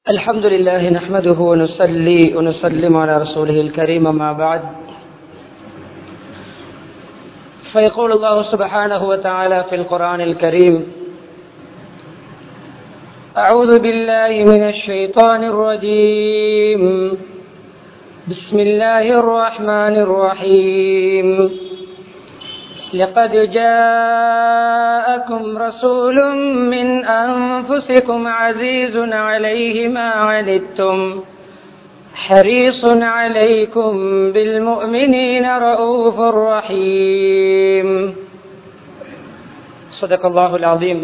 الحمد لله نحمده ونصلي ونسلم على رسوله الكريم ما بعد فيقول الله سبحانه وتعالى في القرآن الكريم أعوذ بالله من الشيطان الرجيم بسم الله الرحمن الرحيم لقد جاءكم رسول من أنفسكم عزيز عليه ما عنتم حريص عليكم بالمؤمنين رؤوف رحيم صدق الله العظيم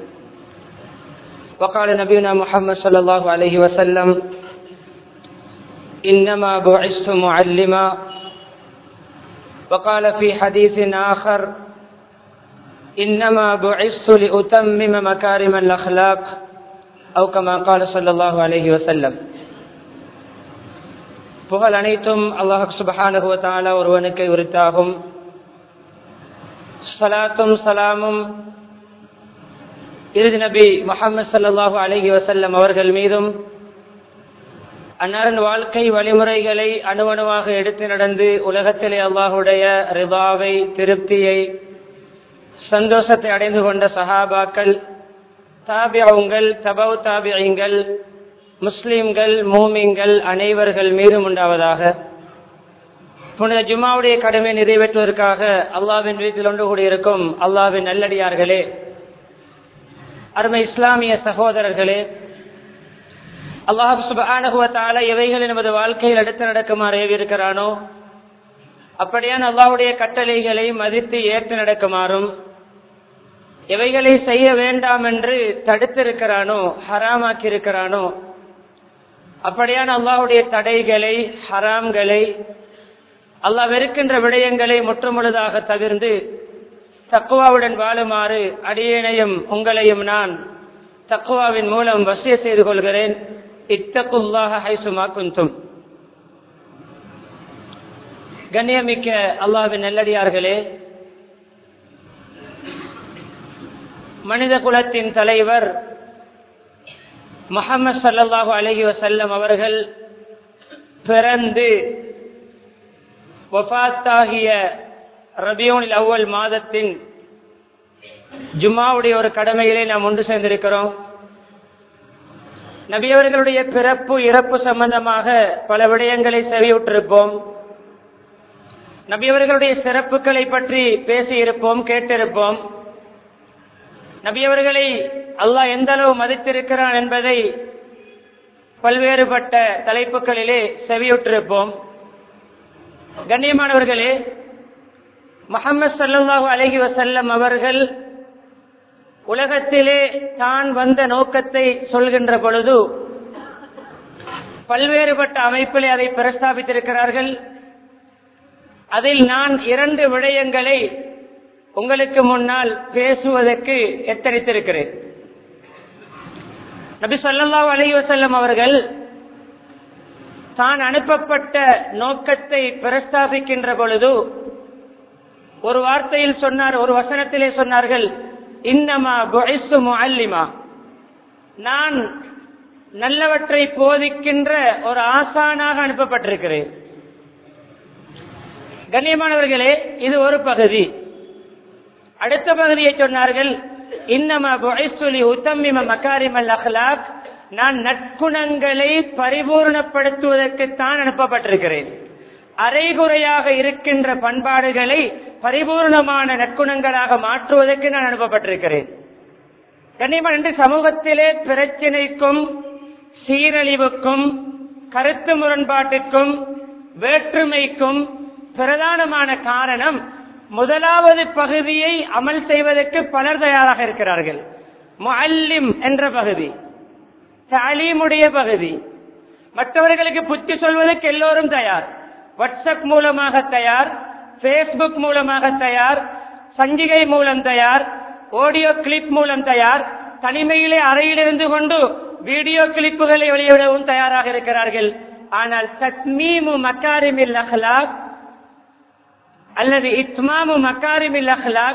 وقال نبينا محمد صلى الله عليه وسلم إنما بعثت معلما وقال في حديث آخر إنما بعثت لأتمم مكارم الأخلاق أو كما قال صلى الله عليه وسلم புகழ் அனைத்தும் அல்லாஹ் சுபஹானஹுவ தாலா ஒருவனுக்கு உரித்தாகும் சலாத்தும் சலாமும் இறுதி நபி முகமது சல்லாஹூ அலஹி வசல்லம் அவர்கள் மீதும் அன்னாரின் வாழ்க்கை வழிமுறைகளை அணுவணுவாக எடுத்து நடந்து உலகத்திலே அல்லாஹுடைய ரிபாவை திருப்தியை சந்தோஷத்தை அடைந்து கொண்ட சஹாபாக்கள் தாபியங்கள் தபவ் தாபியங்கள் முஸ்லிம்கள் மூமிங்கள் அனைவர்கள் மீதும் உண்டாவதாக புனித ஜுமாவுடைய கடமை நிறைவேற்றுவதற்காக அல்லாவின் வீட்டில் ஒன்று கூடியிருக்கும் அல்லாவின் நல்லடியார்களே அருமை இஸ்லாமிய சகோதரர்களே அல்லாஹு சுபானுவத்தால எவைகள் நமது வாழ்க்கையில் அடுத்து நடக்குமாறு ஏவியிருக்கிறானோ அப்படியான அல்லாஹுடைய கட்டளைகளை மதித்து ஏற்று நடக்குமாறும் எவைகளை செய்ய வேண்டாம் என்று தடுத்திருக்கிறானோ ஹராமாக்கி இருக்கிறானோ அப்படியான அல்லாஹுடைய தடைகளை ஹராம்களை அல்லாஹ் வெறுக்கின்ற விடயங்களை முற்றுமுழுதாக தவிர்ந்து தக்குவாவுடன் வாழுமாறு அடியேனையும் உங்களையும் நான் தக்குவாவின் மூலம் வசிய செய்து கொள்கிறேன் இத்தகுல்லாக ஹைசுமா குந்தும் கண்ணியமிக்க அல்லாவின் நல்லடியார்களே மனித குலத்தின் தலைவர் முகமது சல்லாஹூ அலஹி வசல்லம் அவர்கள் பிறந்து வஃத்தாகிய ரபியோனில் அவ்வல் மாதத்தின் ஜும்மாவுடைய ஒரு கடமையிலே நாம் ஒன்று சேர்ந்திருக்கிறோம் நபியவர்களுடைய பிறப்பு இறப்பு சம்பந்தமாக பல விடயங்களை செவியுற்றிருப்போம் நபியவர்களுடைய சிறப்புகளை பற்றி பேசியிருப்போம் கேட்டிருப்போம் நபியவர்களை அல்லாஹ் எந்த அளவு மதித்திருக்கிறான் என்பதை பல்வேறுபட்ட தலைப்புகளிலே செவியுற்றிருப்போம் கண்ணியமானவர்களே முகமது சல்லாஹூ அலஹி வசல்லம் அவர்கள் உலகத்திலே தான் வந்த நோக்கத்தை சொல்கின்ற பொழுது பல்வேறுபட்ட அமைப்பிலே அதை பிரஸ்தாபித்திருக்கிறார்கள் அதில் நான் இரண்டு விடயங்களை உங்களுக்கு முன்னால் பேசுவதற்கு எத்தனித்திருக்கிறேன் நபி சொல்லல்லா அலி வசல்லம் அவர்கள் தான் அனுப்பப்பட்ட நோக்கத்தை பிரஸ்தாபிக்கின்ற பொழுது ஒரு வார்த்தையில் சொன்னார் ஒரு வசனத்திலே சொன்னார்கள் இன்னமா புயசு முல்லிமா நான் நல்லவற்றை போதிக்கின்ற ஒரு ஆசானாக அனுப்பப்பட்டிருக்கிறேன் கண்ணியமானவர்களே இது ஒரு பகுதி அடுத்த பகுதியை சொன்னார்கள் இன்னமா புயசுலி உத்தமிம மக்காரிமல் அஹ்லாக் நான் நற்குணங்களை பரிபூர்ணப்படுத்துவதற்கு தான் அனுப்பப்பட்டிருக்கிறேன் அரைகுறையாக இருக்கின்ற பண்பாடுகளை பரிபூர்ணமான நற்குணங்களாக மாற்றுவதற்கு நான் அனுப்பப்பட்டிருக்கிறேன் கண்ணியமான இன்று சமூகத்திலே பிரச்சினைக்கும் சீரழிவுக்கும் கருத்து முரண்பாட்டுக்கும் வேற்றுமைக்கும் பிரதானமான காரணம் முதலாவது பகுதியை அமல் செய்வதற்கு பலர் தயாராக இருக்கிறார்கள் முல்லிம் என்ற பகுதி தாலீமுடைய பகுதி மற்றவர்களுக்கு புத்தி சொல்வதற்கு எல்லோரும் தயார் வாட்ஸ்அப் மூலமாக தயார் பேஸ்புக் மூலமாக தயார் சஞ்சிகை மூலம் தயார் ஆடியோ கிளிப் மூலம் தயார் தனிமையிலே அறையில் இருந்து கொண்டு வீடியோ கிளிப்புகளை வெளியிடவும் தயாராக இருக்கிறார்கள் ஆனால் தத்மீமு மக்காரிமில் அஹ்லாக் அல்லது இத்மாமு மக்காரிமில் அஹ்லாக்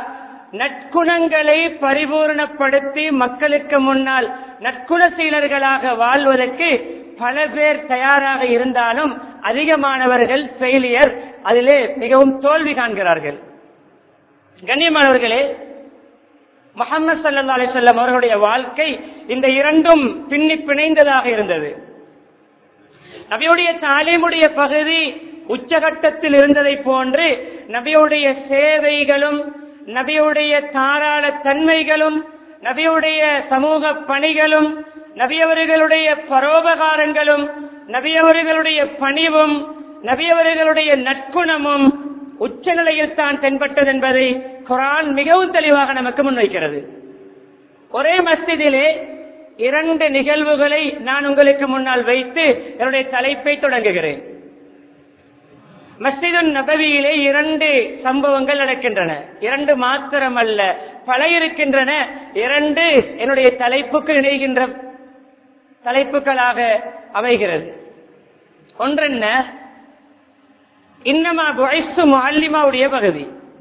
நற்குணங்களை பரிபூர்ணப்படுத்தி மக்களுக்கு முன்னால் நற்குணசீலர்களாக வாழ்வதற்கு பல பேர் தயாராக இருந்தாலும் அதிகமானவர்கள் ஃபெயிலியர் அதிலே மிகவும் தோல்வி காண்கிறார்கள் கண்ணியமானவர்களே முகமது சல்லா அலிசல்லம் அவர்களுடைய வாழ்க்கை இந்த இரண்டும் பின்னி பிணைந்ததாக இருந்தது நபியுடைய தாலிமுடைய பகுதி உச்சகட்டத்தில் இருந்ததை போன்று நபியுடைய சேவைகளும் நபியுடைய தாராள தன்மைகளும் நபியுடைய சமூக பணிகளும் நபியவர்களுடைய பரோபகாரங்களும் நபியவர்களுடைய பணிவும் நபியவர்களுடைய நற்குணமும் உச்ச நிலையில் தான் தென்பட்டது என்பதை குரான் மிகவும் தெளிவாக நமக்கு முன்வைக்கிறது ஒரே மஸ்திதிலே இரண்டு நிகழ்வுகளை நான் உங்களுக்கு முன்னால் வைத்து என்னுடைய தலைப்பை தொடங்குகிறேன் மஸ்ஜிது நபவியிலே இரண்டு சம்பவங்கள் நடக்கின்றன இரண்டு மாத்திரம் அல்ல பல இருக்கின்றன இரண்டு என்னுடைய தலைப்புக்கு இணைகின்ற தலைப்புகளாக அமைகிறது ஒன்றென்ன இன்னமா புகைசு முல்லிமாவுடைய பகுதி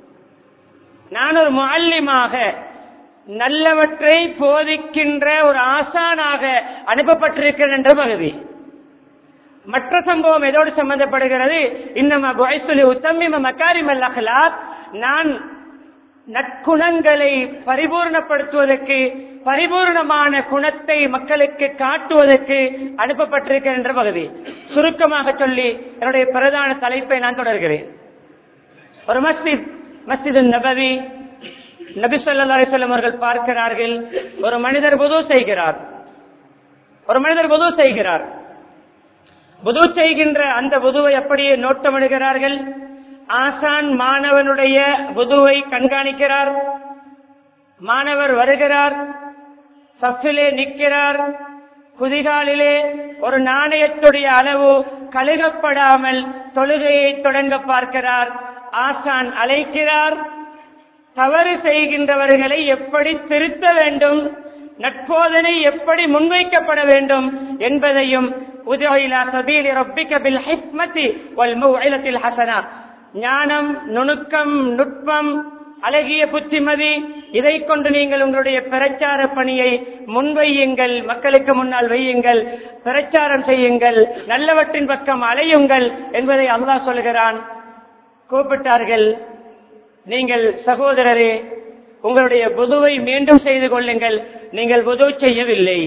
நான் ஒரு முல்லிமாக நல்லவற்றை போதிக்கின்ற ஒரு ஆசானாக அனுப்பப்பட்டிருக்கிறேன் என்ற பகுதி மற்ற சம்பவம் எதோடு சம்பந்தப்படுகிறது இன்னமா புகைசுலி உத்தமிம மக்காரிமல் அகலாத் நான் நற்குணங்களை பரிபூர்ணப்படுத்துவதற்கு பரிபூர்ணமான குணத்தை மக்களுக்கு காட்டுவதற்கு அனுப்பப்பட்டிருக்கிறேன் என்ற பகுதி சுருக்கமாக சொல்லி என்னுடைய பிரதான தலைப்பை நான் தொடர்கிறேன் ஒரு மஸ்ஜித் மஸ்ஜிது நபவி நபி சொல்லா அலிசல்லம் அவர்கள் பார்க்கிறார்கள் ஒரு மனிதர் புது செய்கிறார் ஒரு மனிதர் புது செய்கிறார் புது செய்கின்ற அந்த புதுவை அப்படியே நோட்டமிடுகிறார்கள் ஆசான் மாணவனுடைய புதுவை கண்காணிக்கிறார் மாணவர் வருகிறார் சஃபிலே நிற்கிறார் குதிகாலிலே ஒரு நாணயத்துடைய அளவு கழுகப்படாமல் தொழுகையை தொடங்க பார்க்கிறார் ஆசான் அழைக்கிறார் தவறு செய்கின்றவர்களை எப்படி திருத்த வேண்டும் நட்போதனை எப்படி முன்வைக்கப்பட வேண்டும் என்பதையும் உதவிலா சபீலி ரப்பிக்க பில் ஹிக்மதி வல் மௌஇலத்தில் ஹசனா ஞானம் நுணுக்கம் நுட்பம் அழகிய புத்திமதி இதை கொண்டு நீங்கள் உங்களுடைய பிரச்சார பணியை முன்வையுங்கள் மக்களுக்கு முன்னால் வையுங்கள் பிரச்சாரம் செய்யுங்கள் நல்லவற்றின் பக்கம் அலையுங்கள் என்பதை அல்லாஹ் சொல்கிறான் கூப்பிட்டார்கள் நீங்கள் சகோதரரே உங்களுடைய புதுவை மீண்டும் செய்து கொள்ளுங்கள் நீங்கள் புது செய்யவில்லை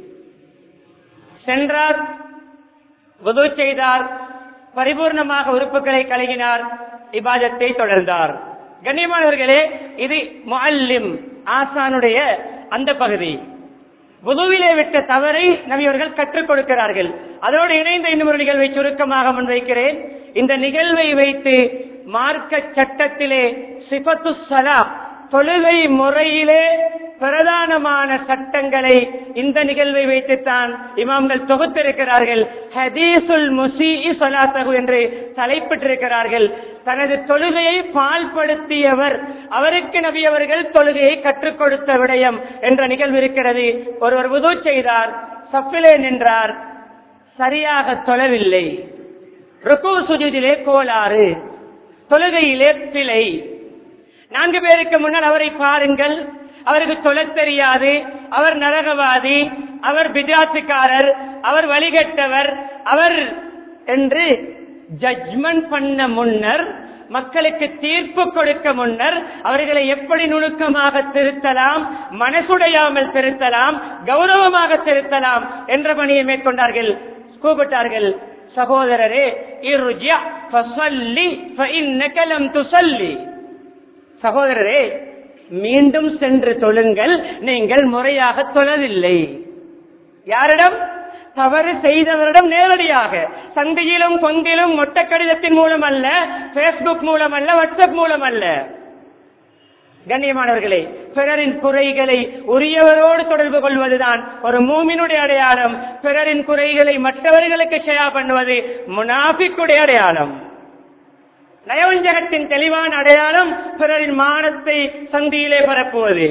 சென்றார் புது செய்தார் பரிபூர்ணமாக உறுப்புகளை கலகினார் இபாதத்தை தொடர்ந்தார் கண்ணியமானவர்களே இது முல்லிம் ஆசானுடைய அந்த பகுதி புதுவிலே விட்ட தவறை நபியவர்கள் கற்றுக் கொடுக்கிறார்கள் அதோடு இணைந்த இன்னும் ஒரு நிகழ்வை சுருக்கமாக முன்வைக்கிறேன் இந்த நிகழ்வை வைத்து மார்க்க சட்டத்திலே சிபத்து சலா தொழுகை முறையிலே பிரதானமான சட்டங்களை இந்த நிகழ்வை வைத்துத்தான் இமாம்கள் தொகுத்திருக்கிறார்கள் ஹதீசுல் முசி சொலாத்தகு என்று தலைப்பிட்டிருக்கிறார்கள் தனது தொழுகையை பால்படுத்தியவர் அவருக்கு நபி அவர்கள் தொழுகையை கற்றுக் கொடுத்த விடயம் என்ற நிகழ்வு இருக்கிறது ஒருவர் உது செய்தார் சப்பிலே நின்றார் சரியாக தொழவில்லை ருக்கு சுஜிதிலே கோளாறு தொழுகையிலே பிழை நான்கு பேருக்கு முன்னால் அவரை பாருங்கள் அவருக்கு தொழத் தெரியாது அவர் நரகவாதி அவர் பிஜாத்துக்காரர் அவர் வழிகட்டவர் அவர் என்று ஜட்ஜ்மெண்ட் பண்ண முன்னர் மக்களுக்கு தீர்ப்பு கொடுக்க முன்னர் அவர்களை எப்படி நுணுக்கமாக திருத்தலாம் மனசுடையாமல் திருத்தலாம் கௌரவமாக திருத்தலாம் என்ற பணியை மேற்கொண்டார்கள் கூப்பிட்டார்கள் சகோதரரே இர்ஜிஅ ஃபஸல்லி ஃபஇன்னக லம் துஸல்லி சகோதரரே மீண்டும் சென்று தொழுங்கள் நீங்கள் முறையாக தொழவில்லை யாரிடம் தவறு செய்தவரிடம் நேரடியாக சந்தையிலும் கொந்திலும் மொட்ட கடிதத்தின் மூலம் அல்ல பேஸ்புக் மூலம் அல்ல வாட்ஸ்அப் மூலம் அல்ல கண்ணியமானவர்களே பிறரின் குறைகளை உரியவரோடு தொடர்பு கொள்வதுதான் ஒரு மூமினுடைய அடையாளம் பிறரின் குறைகளை மற்றவர்களுக்கு ஷேயா பண்ணுவது முனாஃபிக்குடைய அடையாளம் நயவஞ்சகத்தின் தெளிவான அடையாளம் பிறரின் மானத்தை சந்தியிலே பரப்புவது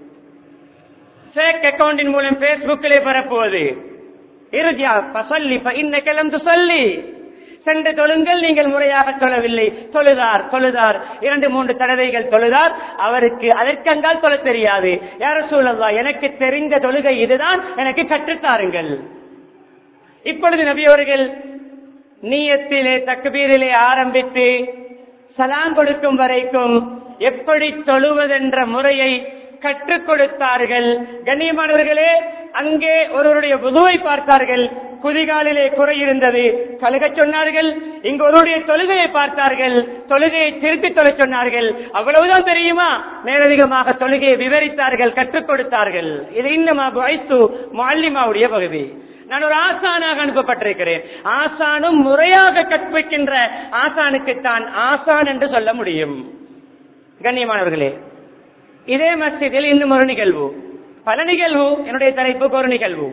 ஃபேக் அக்கவுண்டின் மூலம் பேஸ்புக்கிலே பரப்புவது இறுதியா பசல்லி இன்ன கிளம்பு சொல்லி சென்று தொழுங்கள் நீங்கள் முறையாக தொழவில்லை தொழுதார் தொழுதார் இரண்டு மூன்று தடவைகள் தொழுதார் அவருக்கு அதற்கங்கால் தொழ தெரியாது யார சூழல்லா எனக்கு தெரிந்த தொழுகை இதுதான் எனக்கு கற்றுத்தாருங்கள் இப்பொழுது நபி அவர்கள் நீயத்திலே தக்பீரிலே ஆரம்பித்து சலாம் கொடுக்கும் வரைக்கும் எப்படி தொழுவதென்ற முறையை கற்றுக் கொடுத்தார்கள் கண்ணியமானவர்களே அங்கே ஒருவருடைய புதுவை பார்த்தார்கள் குதிகாலிலே குறை இருந்தது கழுகச் சொன்னார்கள் இங்கு ஒருவருடைய தொழுகையை பார்த்தார்கள் தொழுகையை திருத்தி தொலை சொன்னார்கள் அவ்வளவுதான் தெரியுமா மேலதிகமாக தொழுகையை விவரித்தார்கள் கற்றுக் கொடுத்தார்கள் இது இன்னும் வயசு மாலிமாவுடைய பகுதி நான் ஒரு ஆசானாக அனுப்பப்பட்டிருக்கிறேன் ஆசானும் முறையாக கற்பிக்கின்ற ஆசானுக்குத்தான் ஆசான் என்று சொல்ல முடியும் கண்ணியமானவர்களே இதே மஸ்ஜிதில் இன்னும் ஒரு நிகழ்வு பல நிகழ்வு என்னுடைய தலைப்புக்கு ஒரு நிகழ்வு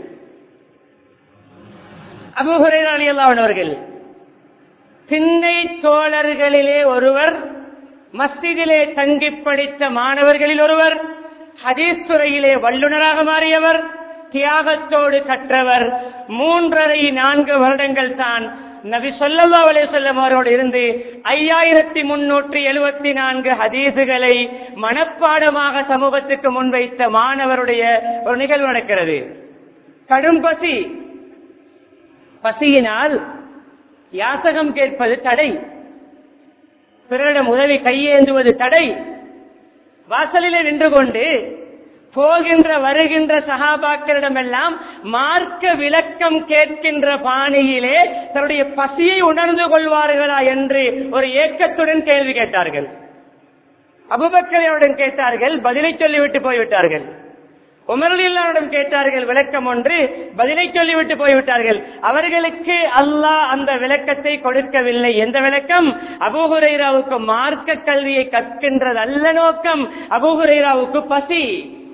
அபுஹுரேரா ரலியல்லாஹு அன்ஹு அவர்கள் திண்ணை தோழர்களிலே ஒருவர் மஸ்ஜிதிலே தங்கி படித்த மாணவர்களில் ஒருவர் ஹதீஸ் துறையிலே வல்லுநராக மாறியவர் தியாகத்தோடு கற்றவர் மூன்றரை நான்கு வருடங்கள் தான் நபி சொல்லல்லா அலையம் அவரோடு இருந்து ஐயாயிரத்தி முன்னூற்றி எழுபத்தி நான்கு ஹதீசுகளை மனப்பாடமாக சமூகத்துக்கு முன்வைத்த மாணவருடைய ஒரு நிகழ்வு நடக்கிறது கடும் பசி பசியினால் யாசகம் கேட்பது தடை பிறரிடம் உதவி கையேந்துவது தடை வாசலிலே நின்று கொண்டு போகின்ற வருகின்ற சகாபாக்களிடமெல்லாம் மார்க்க விளக்கம் கேட்கின்ற பாணியிலே தன்னுடைய பசியை உணர்ந்து கொள்வார்களா என்று ஒரு ஏக்கத்துடன் கேள்வி கேட்டார்கள் அபுபக்கரையுடன் கேட்டார்கள் பதிலை சொல்லிவிட்டு போய்விட்டார்கள் உமரலில்லாவிடம் கேட்டார்கள் விளக்கம் ஒன்று பதிலை சொல்லிவிட்டு போய்விட்டார்கள் அவர்களுக்கு அல்லாஹ் அந்த விளக்கத்தை கொடுக்கவில்லை எந்த விளக்கம் அபுஹுரைராவுக்கு மார்க்க கல்வியை கற்கின்றது அல்ல நோக்கம் அபுஹுரைராவுக்கு பசி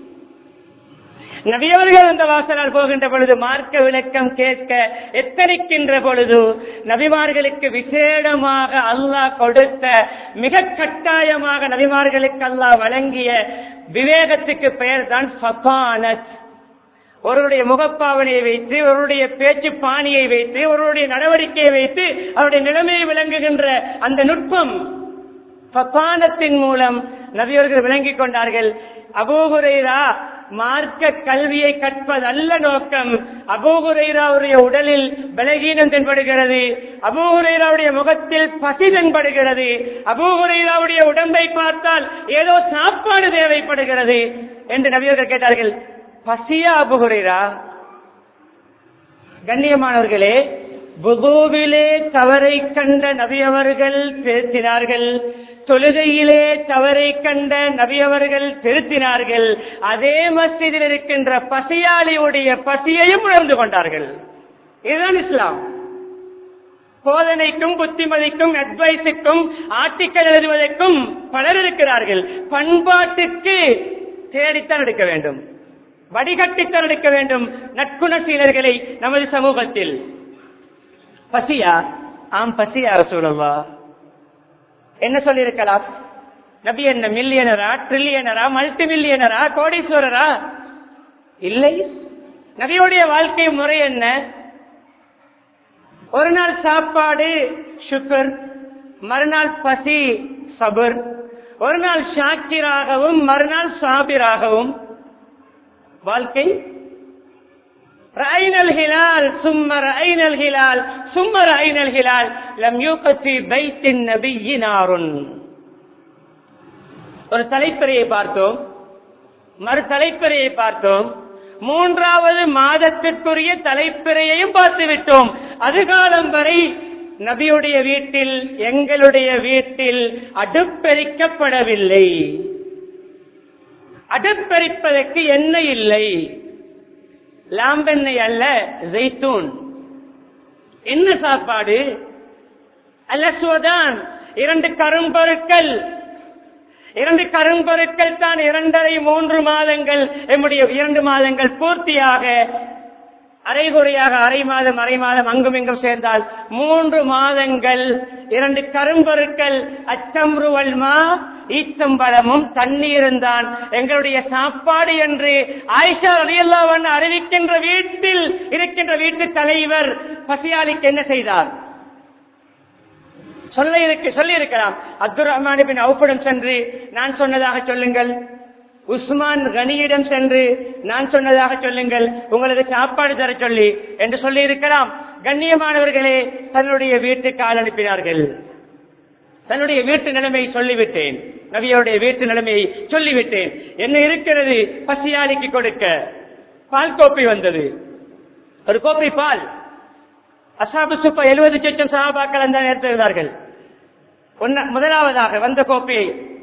நபியவர்கள் அந்த வாசலால் போகின்ற பொழுது மார்க்க விளக்கம் கேட்க எத்தனிக்கின்ற பொழுது நபிமார்களுக்கு விசேடமாக அல்லாஹ் கொடுத்த மிக கட்டாயமாக நபிமார்களுக்கு அல்லாஹ் வழங்கிய விவேகத்துக்கு பெயர் தான் ஃபகானத் ஒருவருடைய முகப்பாவனையை வைத்து ஒருவருடைய பேச்சு பாணியை வைத்து ஒருவருடைய நடவடிக்கையை வைத்து அவருடைய நிலைமையை விளங்குகின்ற அந்த நுட்பம் ஃபகானத்தின் மூலம் நபியவர்கள் விளங்கிக் கொண்டார்கள் அபூகுரைரா மார்க்க கல்வியை கற்பதல்ல நோக்கம் அபூகுரைராவுடைய உடலில் பலகீனம் தென்படுகிறது அபூகுரைராவுடைய முகத்தில் பசி தென்படுகிறது அபூகுரைராவுடைய உடம்பை பார்த்தால் ஏதோ சாப்பாடு தேவைப்படுகிறது என்று நபியர்கள் கேட்டார்கள் பசியா அபுகுரைரா கண்ணியமானவர்களே புதுவிலே தவறை கண்ட நபியவர்கள் திருத்தினார்கள் தொழுகையிலே தவறை கண்ட நபியவர்கள் திருத்தினார்கள் அதே மஸ்ஜிதில் இருக்கின்ற பசியாளியுடைய பசியையும் உணர்ந்து கொண்டார்கள் இதுதான் இஸ்லாம் போதனைக்கும் புத்திமதிக்கும் அட்வைஸுக்கும் ஆர்டிக்கல் எழுதுவதற்கும் பலர் இருக்கிறார்கள் பண்பாட்டுக்கு தேடித்தான் எடுக்க வேண்டும் வடிகட்டித்தான் எடுக்க வேண்டும் நட்குணசீலர்களை நமது சமூகத்தில் பசியா ஆம் பசியா ரசூலல்லா என்ன சொல்லியிருக்கலாம் நபி என்ன மில்லியனரா ட்ரில்லியனரா மல்டி மில்லியனரா கோடீஸ்வரரா இல்லை நபியுடைய வாழ்க்கை முறை என்ன ஒரு நாள் சாப்பாடு சுக்கர் மறுநாள் பசி சபர் ஒரு நாள் ஷாக்கிராகவும் மறுநாள் சாபிராகவும் வாழ்க்கை رأينا الهلال ثم رأينا الهلال ثم رأينا الهلال لم يوقد في بيت النبي نار ஒரு தலைப்பறையை பார்த்தோம் மறு தலைப்பறையை பார்த்தோம் மூன்றாவது மாதத்திற்குரிய தலைப்பிறையையும் பார்த்து விட்டோம் அதுகாலம் வரை நபியுடைய வீட்டில் எங்களுடைய வீட்டில் அடுப்பெரிக்கப்படவில்லை அடுப்பெரிப்பதற்கு எண்ணெய் இல்லை லாம்பெண்ணெய் அல்ல ஜெய்தூன் என்ன சாப்பாடு அல்லசுவதான் இரண்டு கரும்பொருட்கள் இரண்டு கரும்பொருட்கள் தான் இரண்டரை மூன்று மாதங்கள் நம்முடைய இரண்டு மாதங்கள் பூர்த்தியாக அரைகுறையாக அரை மாதம் அரை மாதம் அங்கும் இங்கும் சேர்ந்தால் மூன்று மாதங்கள் இரண்டு கரும்பொருட்கள் அச்சம்ருவல்மா ஈச்சம்பழமும் தண்ணீரும் தான் எங்களுடைய சாப்பாடு என்று ஆயிஷா அலியல்லாவன் அறிவிக்கின்ற வீட்டில் இருக்கின்ற வீட்டு தலைவர் பசியாளிக்கு என்ன செய்தார் சொல்ல இருக்கு சொல்லி இருக்கலாம் அப்துல் ரஹ்மான் பின் அவுப்பிடம் சென்று நான் சொன்னதாக சொல்லுங்கள் உஸ்மான் கனியிடம் சென்று நான் சொன்னதாக சொல்லுங்கள் உங்களுக்கு சாப்பாடு தர சொல்லி என்று சொல்லி இருக்கலாம் கண்ணியமானவர்களே தன்னுடைய வீட்டுக்கு ஆள் அனுப்பினார்கள் தன்னுடைய வீட்டு நிலைமையை சொல்லிவிட்டேன் நபியோடைய வீட்டு நிலைமையை சொல்லிவிட்டேன் என்ன இருக்கிறது பசியாளிக்கு கொடுக்க பால் கோப்பை வந்தது ஒரு கோப்பை பால் அசாபு சுப்பா எழுபது லட்சம் சகாபாக்கள் அந்த நேரத்தில் இருந்தார்கள் ஒன்ன- முதலாவதாக வந்த கோப்பையை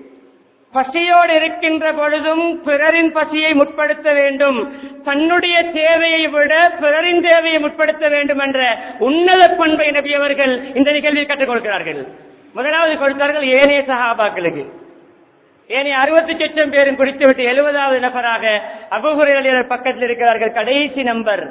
பசியோடு இருக்கின்ற பொழுதும் பிறரின் பசியை முற்படுத்த வேண்டும் தன்னுடைய தேவையை விட பிறரின் தேவையை முற்படுத்த வேண்டும் என்ற உன்னத பண்பை நபி அவர்கள் இந்த நிகழ்வில் கற்றுக் கொடுக்கிறார்கள் முதலாவது கொடுத்தார்கள் ஏனைய சகாபாக்களுக்கு ஏனைய அறுபத்தி லட்சம் பேரும் குடித்துவிட்டு எழுபதாவது நபராக அபுகுரையாளர் பக்கத்தில் இருக்கிறார்கள் கடைசி நம்பர்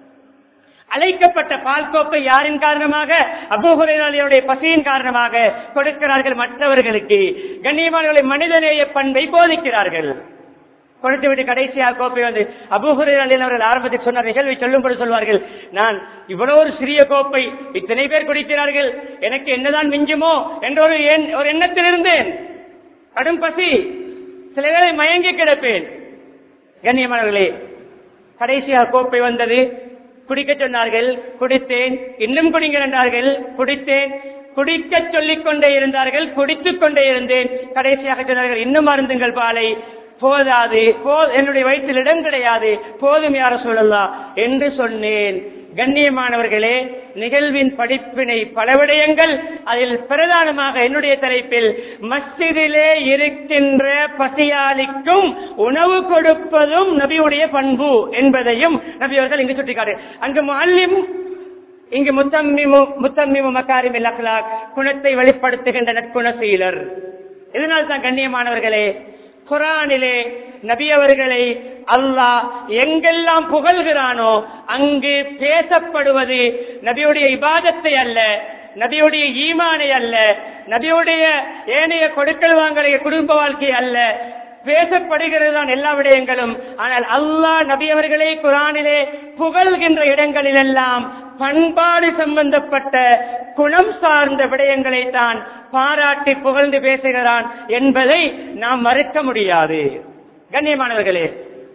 அழைக்கப்பட்ட பால் கோப்பை யாரின் காரணமாக அபூஹுரையாளியுடைய பசியின் காரணமாக கொடுக்கிறார்கள் மற்றவர்களுக்கு கண்ணியமானவர்களை மனிதநேய பண்பை போதிக்கிறார்கள் கொடுத்துவிட்டு கடைசியாக கோப்பை வந்து அபூஹுரையாளின் அவர்கள் ஆரம்பத்தில் சொன்ன நிகழ்வை சொல்லும்படி சொல்வார்கள் நான் இவ்வளவு ஒரு சிறிய கோப்பை இத்தனை பேர் குடிக்கிறார்கள் எனக்கு என்னதான் மிஞ்சுமோ என்ற ஒரு எண்- ஒரு எண்ணத்தில் இருந்தேன் கடும் பசி சில வேளை மயங்கி கிடப்பேன் கண்ணியமானவர்களே கடைசியாக கோப்பை வந்தது குடிக்க சொன்னார்கள் குடித்தேன் இன்னும் குடிங்கள் என்றார்கள் குடித்தேன் குடிக்க சொல்லிக் கொண்டே இருந்தார்கள் குடித்துக் கொண்டே இருந்தேன் கடைசியாக சொன்னார்கள் இன்னும் அருந்துங்கள் பாலை போதாது போ என்னுடைய வயிற்றில் இடம் கிடையாது போதும் யார சொல்லலாம் என்று சொன்னேன் கண்ணியமானவர்களே நிகழ்வின் படிப்பினை பல விடயங்கள் அதில் பிரதானமாக என்னுடைய தலைப்பில் மஸ்ஜிதிலே இருக்கின்ற பசியாளிக்கும் உணவு கொடுப்பதும் நபியுடைய பண்பு என்பதையும் நபி அவர்கள் இங்கு சுட்டிக்காட்டு அங்கு முல்லிம் இங்கு முத்தம்மிமு முத்தம்மிமு மக்காரிமில் அக்லாக் குணத்தை வெளிப்படுத்துகின்ற நற்குணசீலர் இதனால் தான் கண்ணியமானவர்களே குரானிலே நபி அவர்களை அல்லாஹ் எங்கெல்லாம் புகழ்கிறானோ அங்கு பேசப்படுவது நபியுடைய இபாதத்தை அல்ல நபியுடைய ஈமானை அல்ல நபியுடைய ஏனைய கொடுக்கல் வாங்கலைய குடும்ப வாழ்க்கை அல்ல பேசப்படுகிறது தான் எல்லா விடயங்களும் ஆனால் அல்லாஹ் நபி அவர்களே குரானிலே புகழ்கின்ற இடங்களிலெல்லாம் பண்பாடு சம்பந்தப்பட்ட குணம் சார்ந்த விடயங்களை தான் பாராட்டி புகழ்ந்து பேசுகிறான் என்பதை நாம் மறுக்க முடியாது கண்ணியமானவர்களே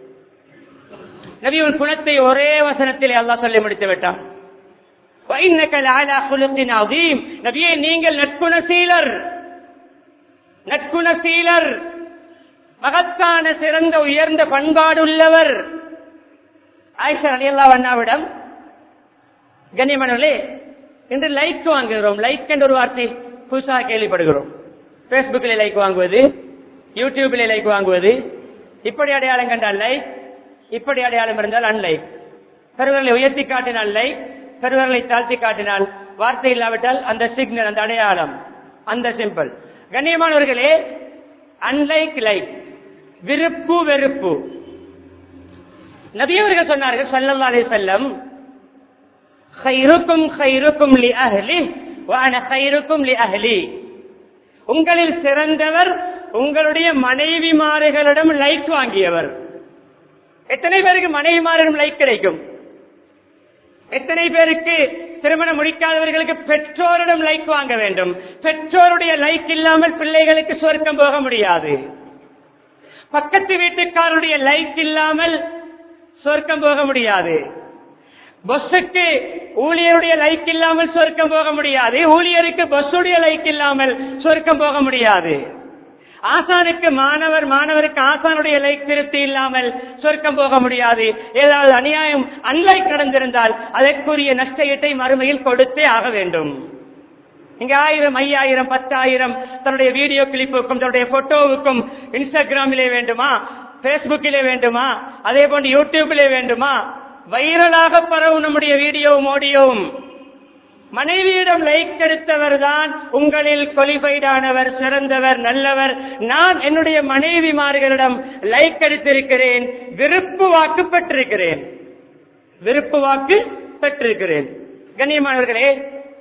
நபியின் குணத்தை ஒரே வசனத்திலே அல்லாஹ் சொல்லி முடித்து விட்டான் وَإِنَّكَ لَعَلَى خُلُقٍ عَظِيمٍ நபியே நீங்கள் நற்குணசீலர் நற்குணசீலர் மகத்தான சிறந்த உயர்ந்த பண்பாடு உள்ளவர் ஆயிஷா அலியல்லா அண்ணாவிடம் கண்ணியமானவர்களே இன்று லைக் வாங்குகிறோம் லைக் என்ற ஒரு வார்த்தை புதுசாக கேள்விப்படுகிறோம் பேஸ்புக்கில் லைக் வாங்குவது யூடியூபில் லைக் வாங்குவது இப்படி அடையாளம் கண்டால் லைக் இப்படி அடையாளம் இருந்தால் அன்லைக் பெருவர்களை உயர்த்தி காட்டினால் லைக் பெருவர்களை தாழ்த்தி காட்டினால் வார்த்தை இல்லாவிட்டால் அந்த சிக்னல் அந்த அடையாளம் அந்த சிம்பிள் கண்ணியமானவர்களே அன்லைக் லைக் விருப்பு வெறுப்பு நபியவர்கள் சொன்னார்கள் சல்லல்லாஹு அலைஹி வஸல்லம் خيركم خيركم لأهله وأنا خيركم لأهلي உங்களில் சிறந்தவர் உங்களுடைய மனைவிமார்களிடம் லைக் வாங்கியவர் எத்தனை பேருக்கு மனைவிமாரிடம் லைக் கிடைக்கும் எத்தனை பேருக்கு திருமணம் முடிக்காதவர்களுக்கு பெற்றோரிடம் லைக் வாங்க வேண்டும் பெற்றோருடைய லைக் இல்லாமல் பிள்ளைகளுக்கு சொர்க்கம் போக முடியாது பக்கத்து வீட்டுக்காரருடைய லைக் இல்லாமல் சொர்க்கம் போக முடியாது பஸ்ஸுக்கு ஊழியருடைய லைக் இல்லாமல் சொர்க்கம் போக முடியாது ஊழியருக்கு பஸ்ஸுடைய லைக் இல்லாமல் சொர்க்கம் போக முடியாது ஆசானுக்கு மாணவர் மாணவருக்கு ஆசானுடைய லைக் திருப்தி இல்லாமல் சொர்க்கம் போக முடியாது ஏதாவது அநியாயம் அன்லைக் நடந்திருந்தால் அதற்குரிய நஷ்டஈட்டை மறுமையில் கொடுத்தே ஆக வேண்டும் இங்க ஆயிரம் ஐயாயிரம் பத்தாயிரம் தன்னுடைய வீடியோ கிளிப்புக்கும் தன்னுடைய போட்டோவுக்கும் இன்ஸ்டாகிராமிலே வேண்டுமா பேஸ்புக்கிலே வேண்டுமா அதே போன்று யூடியூபிலே வேண்டுமா வைரலாக பரவும் நம்முடைய வீடியோவும் ஆடியோவும் மனைவியிடம் லைக் எடுத்தவர் தான் உங்களில் கொலிபைடானவர் சிறந்தவர் நல்லவர் நான் என்னுடைய மனைவிமார்களிடம் லைக் எடுத்திருக்கிறேன் விருப்பு வாக்கு பெற்றிருக்கிறேன் விருப்பு வாக்கு பெற்றிருக்கிறேன் கண்ணியமானவர்களே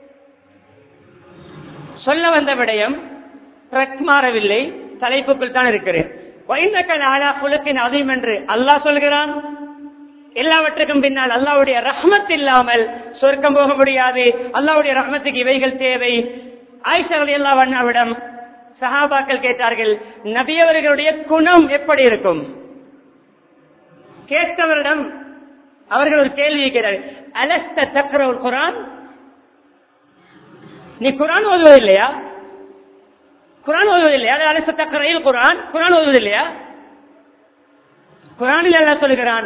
சொல்ல வந்த விடயம் ட்ரக் மாறவில்லை தலைப்புக்குள் தான் இருக்கிறேன் வைந்தக்கன் ஆலா குலுக்கின் அதிகம் என்று அல்லாஹ் சொல்கிறான் எல்லாவற்றுக்கும் பின்னால் அல்லாவுடைய ரஹ்மத் இல்லாமல் சொர்க்கம் போக முடியாது அல்லாவுடைய ரஹ்மத்துக்கு இவைகள் தேவை ஆயிஷா ரலியல்லாஹு அன்ஹாவிடம் சஹாபாக்கள் கேட்டார்கள் நபி அவர்களுடைய குணம் எப்படி இருக்கும் கேட்டவரிடம் அவர்கள் ஒரு கேள்வி கேட்டார்கள் அலஸ்த தக்கர ஒரு குரான் நீ குரான் ஓதுவதில்லையா குரான் ஓதுவதில்லையா அலஸ்த தக்கரையில் குரான் குரான் ஓதுவதில்லையா குரானில் எல்லாம் சொல்கிறான்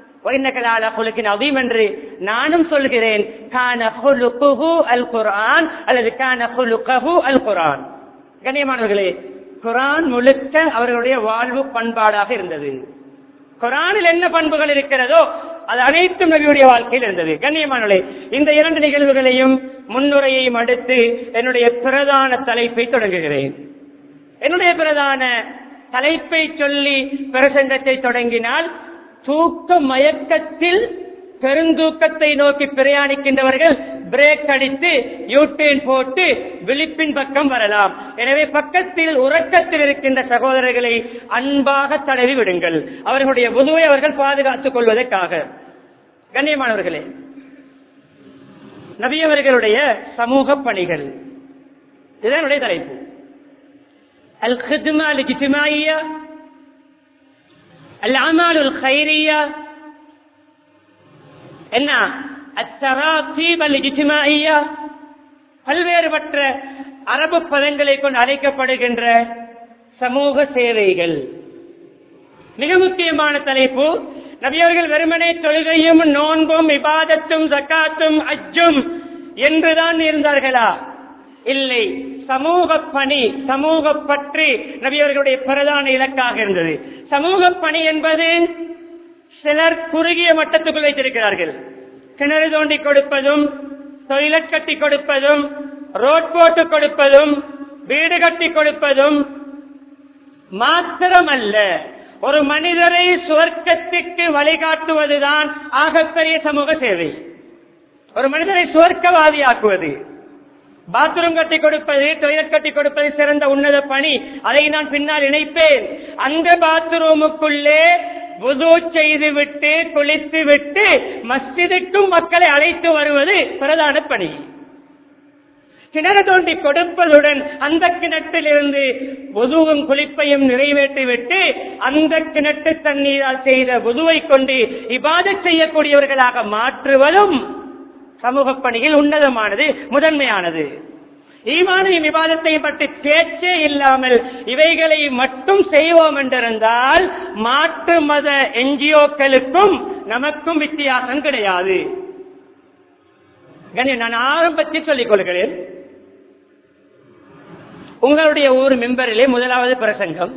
என்று நானும் சொல்கிறேன் கான அல் குரான் அல்லது கான அல் குரான் கண்ணியமானவர்களே குரான் முழுக்க அவர்களுடைய வாழ்வு பண்பாடாக இருந்தது குரானில் என்ன பண்புகள் இருக்கிறதோ அது அனைத்தும் நபியுடைய வாழ்க்கையில் இருந்தது கண்ணியமானவர்களே இந்த இரண்டு நிகழ்வுகளையும் முன்னுரையையும் அடுத்து என்னுடைய பிரதான தலைப்பை தொடங்குகிறேன் என்னுடைய பிரதான தலைப்பை சொல்லி பிரசங்கத்தை தொடங்கினால் தூக்க மயக்கத்தில் பெருந்தூக்கத்தை நோக்கி பிரயாணிக்கின்றவர்கள் பிரேக் அடித்து யூட்டேன் போட்டு விழிப்பின் பக்கம் வரலாம் எனவே பக்கத்தில் உறக்கத்தில் இருக்கின்ற சகோதரர்களை அன்பாக தடவி விடுங்கள் அவர்களுடைய உதவை அவர்கள் பாதுகாத்துக் கொள்வதற்காக கண்ணியமானவர்களே நபியவர்களுடைய சமூக பணிகள் இதனுடைய தலைப்பு அல் ஹித்மா அல் இஜ்திமாயியா الأعمال الخيرية என்ன அத்தராத்தீப் அல் இஜ்திமாயியா பல்வேறுபட்ட அரபு பதங்களை கொண்டு அழைக்கப்படுகின்ற சமூக சேவைகள் மிக முக்கியமான தலைப்பு நபியவர்கள் வெறுமனே தொழுகையும் நோன்பும் இபாதத்தும் ஜக்காத்தும் அஜும் என்றுதான் இருந்தார்களா இல்லை சமூக பணி சமூக பற்றி நபியவர்களுடைய பிரதான இலக்காக இருந்தது சமூக பணி என்பது சிலர் குறுகிய மட்டத்துக்குள் வைத்திருக்கிறார்கள் கிணறு தோண்டி கொடுப்பதும் தொழிலட் கட்டி கொடுப்பதும் ரோட் போட்டு கொடுப்பதும் வீடு கட்டி கொடுப்பதும் மாத்திரமல்ல ஒரு மனிதரை சுவர்க்கத்திற்கு வழிகாட்டுவதுதான் ஆகப்பெரிய சமூக சேவை ஒரு மனிதரை சுவர்க்கவாதியாக்குவது பாத்ரூம் கட்டி கொடுப்பது டொய்லெட் கட்டி கொடுப்பது சிறந்த உன்னத பணி அதை நான் பின்னால் இணைப்பேன் அந்த பாத்ரூமுக்குள்ளே புது செய்து விட்டு குளித்து விட்டு மஸ்ஜிதுக்கும் மக்களை அழைத்து வருவது பிரதான பணி கிணறு தோண்டி கொடுப்பதுடன் அந்த கிணற்றிலிருந்து புதுவும் குளிப்பையும் நிறைவேற்றிவிட்டு அந்த கிணற்று தண்ணீரால் செய்த புதுவை கொண்டு இபாத செய்யக்கூடியவர்களாக மாற்றுவதும் சமூக பணியில் உன்னதமானது முதன்மையானது ஈமானையும் விவாதத்தையும் பற்றி பேச்சே இல்லாமல் இவைகளை மட்டும் செய்வோம் என்றிருந்தால் மாற்று மத என்ஜிஓக்களுக்கும் நமக்கும் வித்தியாசம் கிடையாது கணி நான் ஆரம்பத்தில் சொல்லிக் கொள்கிறேன் உங்களுடைய ஊர் மெம்பரிலே முதலாவது பிரசங்கம்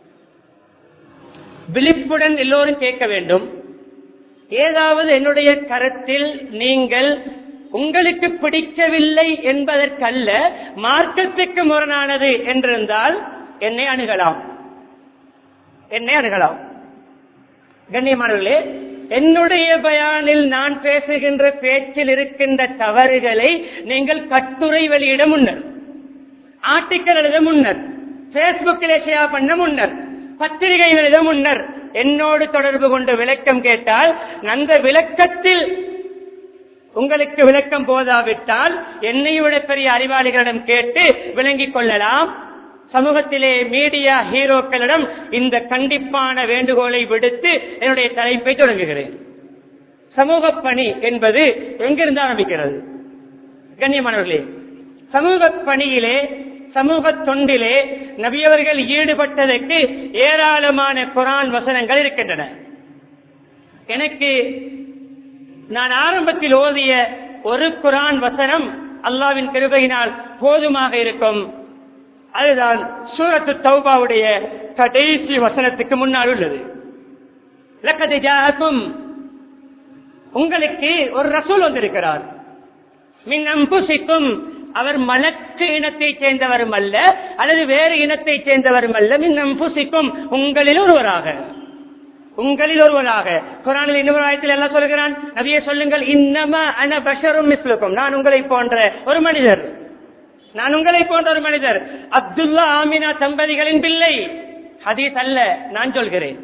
விழிப்புடன் எல்லோரும் கேட்க வேண்டும் ஏதாவது என்னுடைய கருத்தில் நீங்கள் உங்களுக்கு பிடிக்கவில்லை என்பதற்கல்ல மார்க்கத்துக்கு முரணானது என்றிருந்தால் என்னை அணுகலாம் என்னை அணுகலாம் கண்ணியமானவர்களே என்னுடைய பயானில் நான் பேசுகின்ற பேச்சில் இருக்கின்ற தவறுகளை நீங்கள் கட்டுரை வெளியிட முன்னர் ஆர்டிக்கல் எழுத முன்னர் பேஸ்புக்கில் ஷேர் பண்ண முன்னர் பத்திரிகை எழுத முன்னர் என்னோடு தொடர்பு கொண்டு விளக்கம் கேட்டால் அந்த விளக்கத்தில் உங்களுக்கு விளக்கம் போதாவிட்டால் என்னை விட பெரிய அறிவாளிகளிடம் கேட்டு விளங்கிக் கொள்ளலாம் சமூகத்திலே மீடியா ஹீரோக்களிடம் இந்த கண்டிப்பான வேண்டுகோளை விடுத்து என்னுடைய தலைப்பை தொடங்குகிறேன் சமூக பணி என்பது எங்கிருந்து ஆரம்பிக்கிறது கண்ணியமானவர்களே சமூக பணியிலே சமூக தொண்டிலே நபியவர்கள் ஈடுபட்டதற்கு ஏராளமான குரான் வசனங்கள் இருக்கின்றன எனக்கு நான் ஆரம்பத்தில் ஓதிய ஒரு குரான் வசனம் அல்லாவின் கிருபையினால் போதுமாக இருக்கும் அதுதான் சூரத்து தௌபாவுடைய கடைசி வசனத்துக்கு முன்னால் உள்ளது லக்கது ஜாக்கும் உங்களுக்கு ஒரு ரசூல் வந்திருக்கிறார் மின் அம்புசிக்கும் அவர் மலக்கு இனத்தை சேர்ந்தவரும் அல்ல அல்லது வேறு இனத்தை சேர்ந்தவரும் அல்ல மின் அம்புசிக்கும் உங்களில் ஒருவராக உங்களில் ஒருவராக குரானில் இன்னொரு ஆயத்தில் எல்லாம் சொல்கிறான் நபியை சொல்லுங்கள் இன்னம அன பஷரும் மிஸ்லுக்கும் நான் உங்களை போன்ற ஒரு மனிதர் நான் உங்களை போன்ற ஒரு மனிதர் அப்துல்லா ஆமினா தம்பதிகளின் பிள்ளை ஹதீஸ் அல்ல நான் சொல்கிறேன்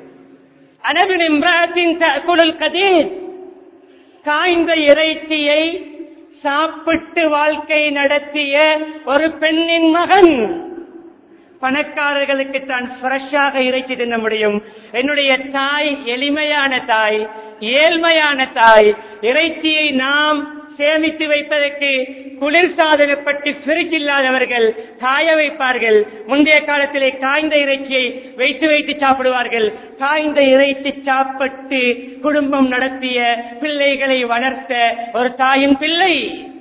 அனபின் இம்ராத்தின் குழல் கதீர் காய்ந்த இறைச்சியை சாப்பிட்டு வாழ்க்கை நடத்திய ஒரு பெண்ணின் மகன் பணக்காரர்களுக்கு தான் ஃப்ரெஷ்ஷாக இறைச்சி தின்ன முடியும் என்னுடைய தாய் எளிமையான தாய் ஏழ்மையான தாய் இறைச்சியை நாம் சேமித்து வைப்பதற்கு குளிர்சாதனப்பட்டு ஃபிரிட்ஜ் இல்லாதவர்கள் காய வைப்பார்கள் முந்தைய காலத்திலே காய்ந்த இறைச்சியை வைத்து வைத்து சாப்பிடுவார்கள் காய்ந்த இறைச்சி சாப்பிட்டு குடும்பம் நடத்திய பிள்ளைகளை வளர்த்த ஒரு தாயின் பிள்ளை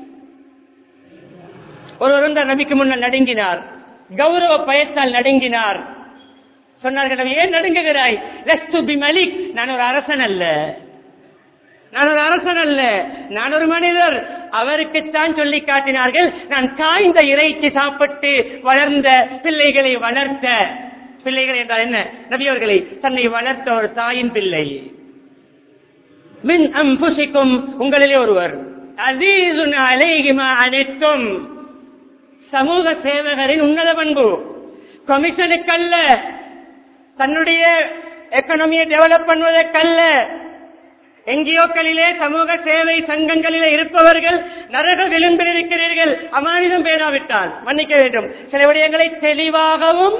ஒருவர் இந்த நபிக்கு முன்னால் நடுங்கினார் கௌரவ பயத்தால் நடுங்கினார் சொன்னார்கள் ஏன் நடுங்குகிறாய் லஸ்து பி மலிக் நான் ஒரு அரசன் அல்ல நான் ஒரு அரசன் அல்ல நான் ஒரு மனிதர் அவருக்குத்தான் சொல்லி காட்டினார்கள் நான் காய்ந்த இறைச்சி சாப்பிட்டு வளர்ந்த பிள்ளைகளை வளர்த்த பிள்ளைகள் என்றால் என்ன நபியவர்களை தன்னை வளர்த்த ஒரு தாயின் பிள்ளை மின் அம்புசிக்கும் உங்களிலே ஒருவர் அசீசுன் அலைகிமா அனைத்தும் சமூக சேவகரின் உன்னத பண்பு கமிஷனுக்கல்ல தன்னுடைய எக்கனாமியை டெவலப் பண்ணுவதற்கல்ல என்ஜிஓக்களிலே சமூக சேவை சங்கங்களிலே இருப்பவர்கள் நரக விளிம்பில் இருக்கிறீர்கள் அமானிதம் பேராவிட்டால் மன்னிக்க வேண்டும் சில விடயங்களை தெளிவாகவும்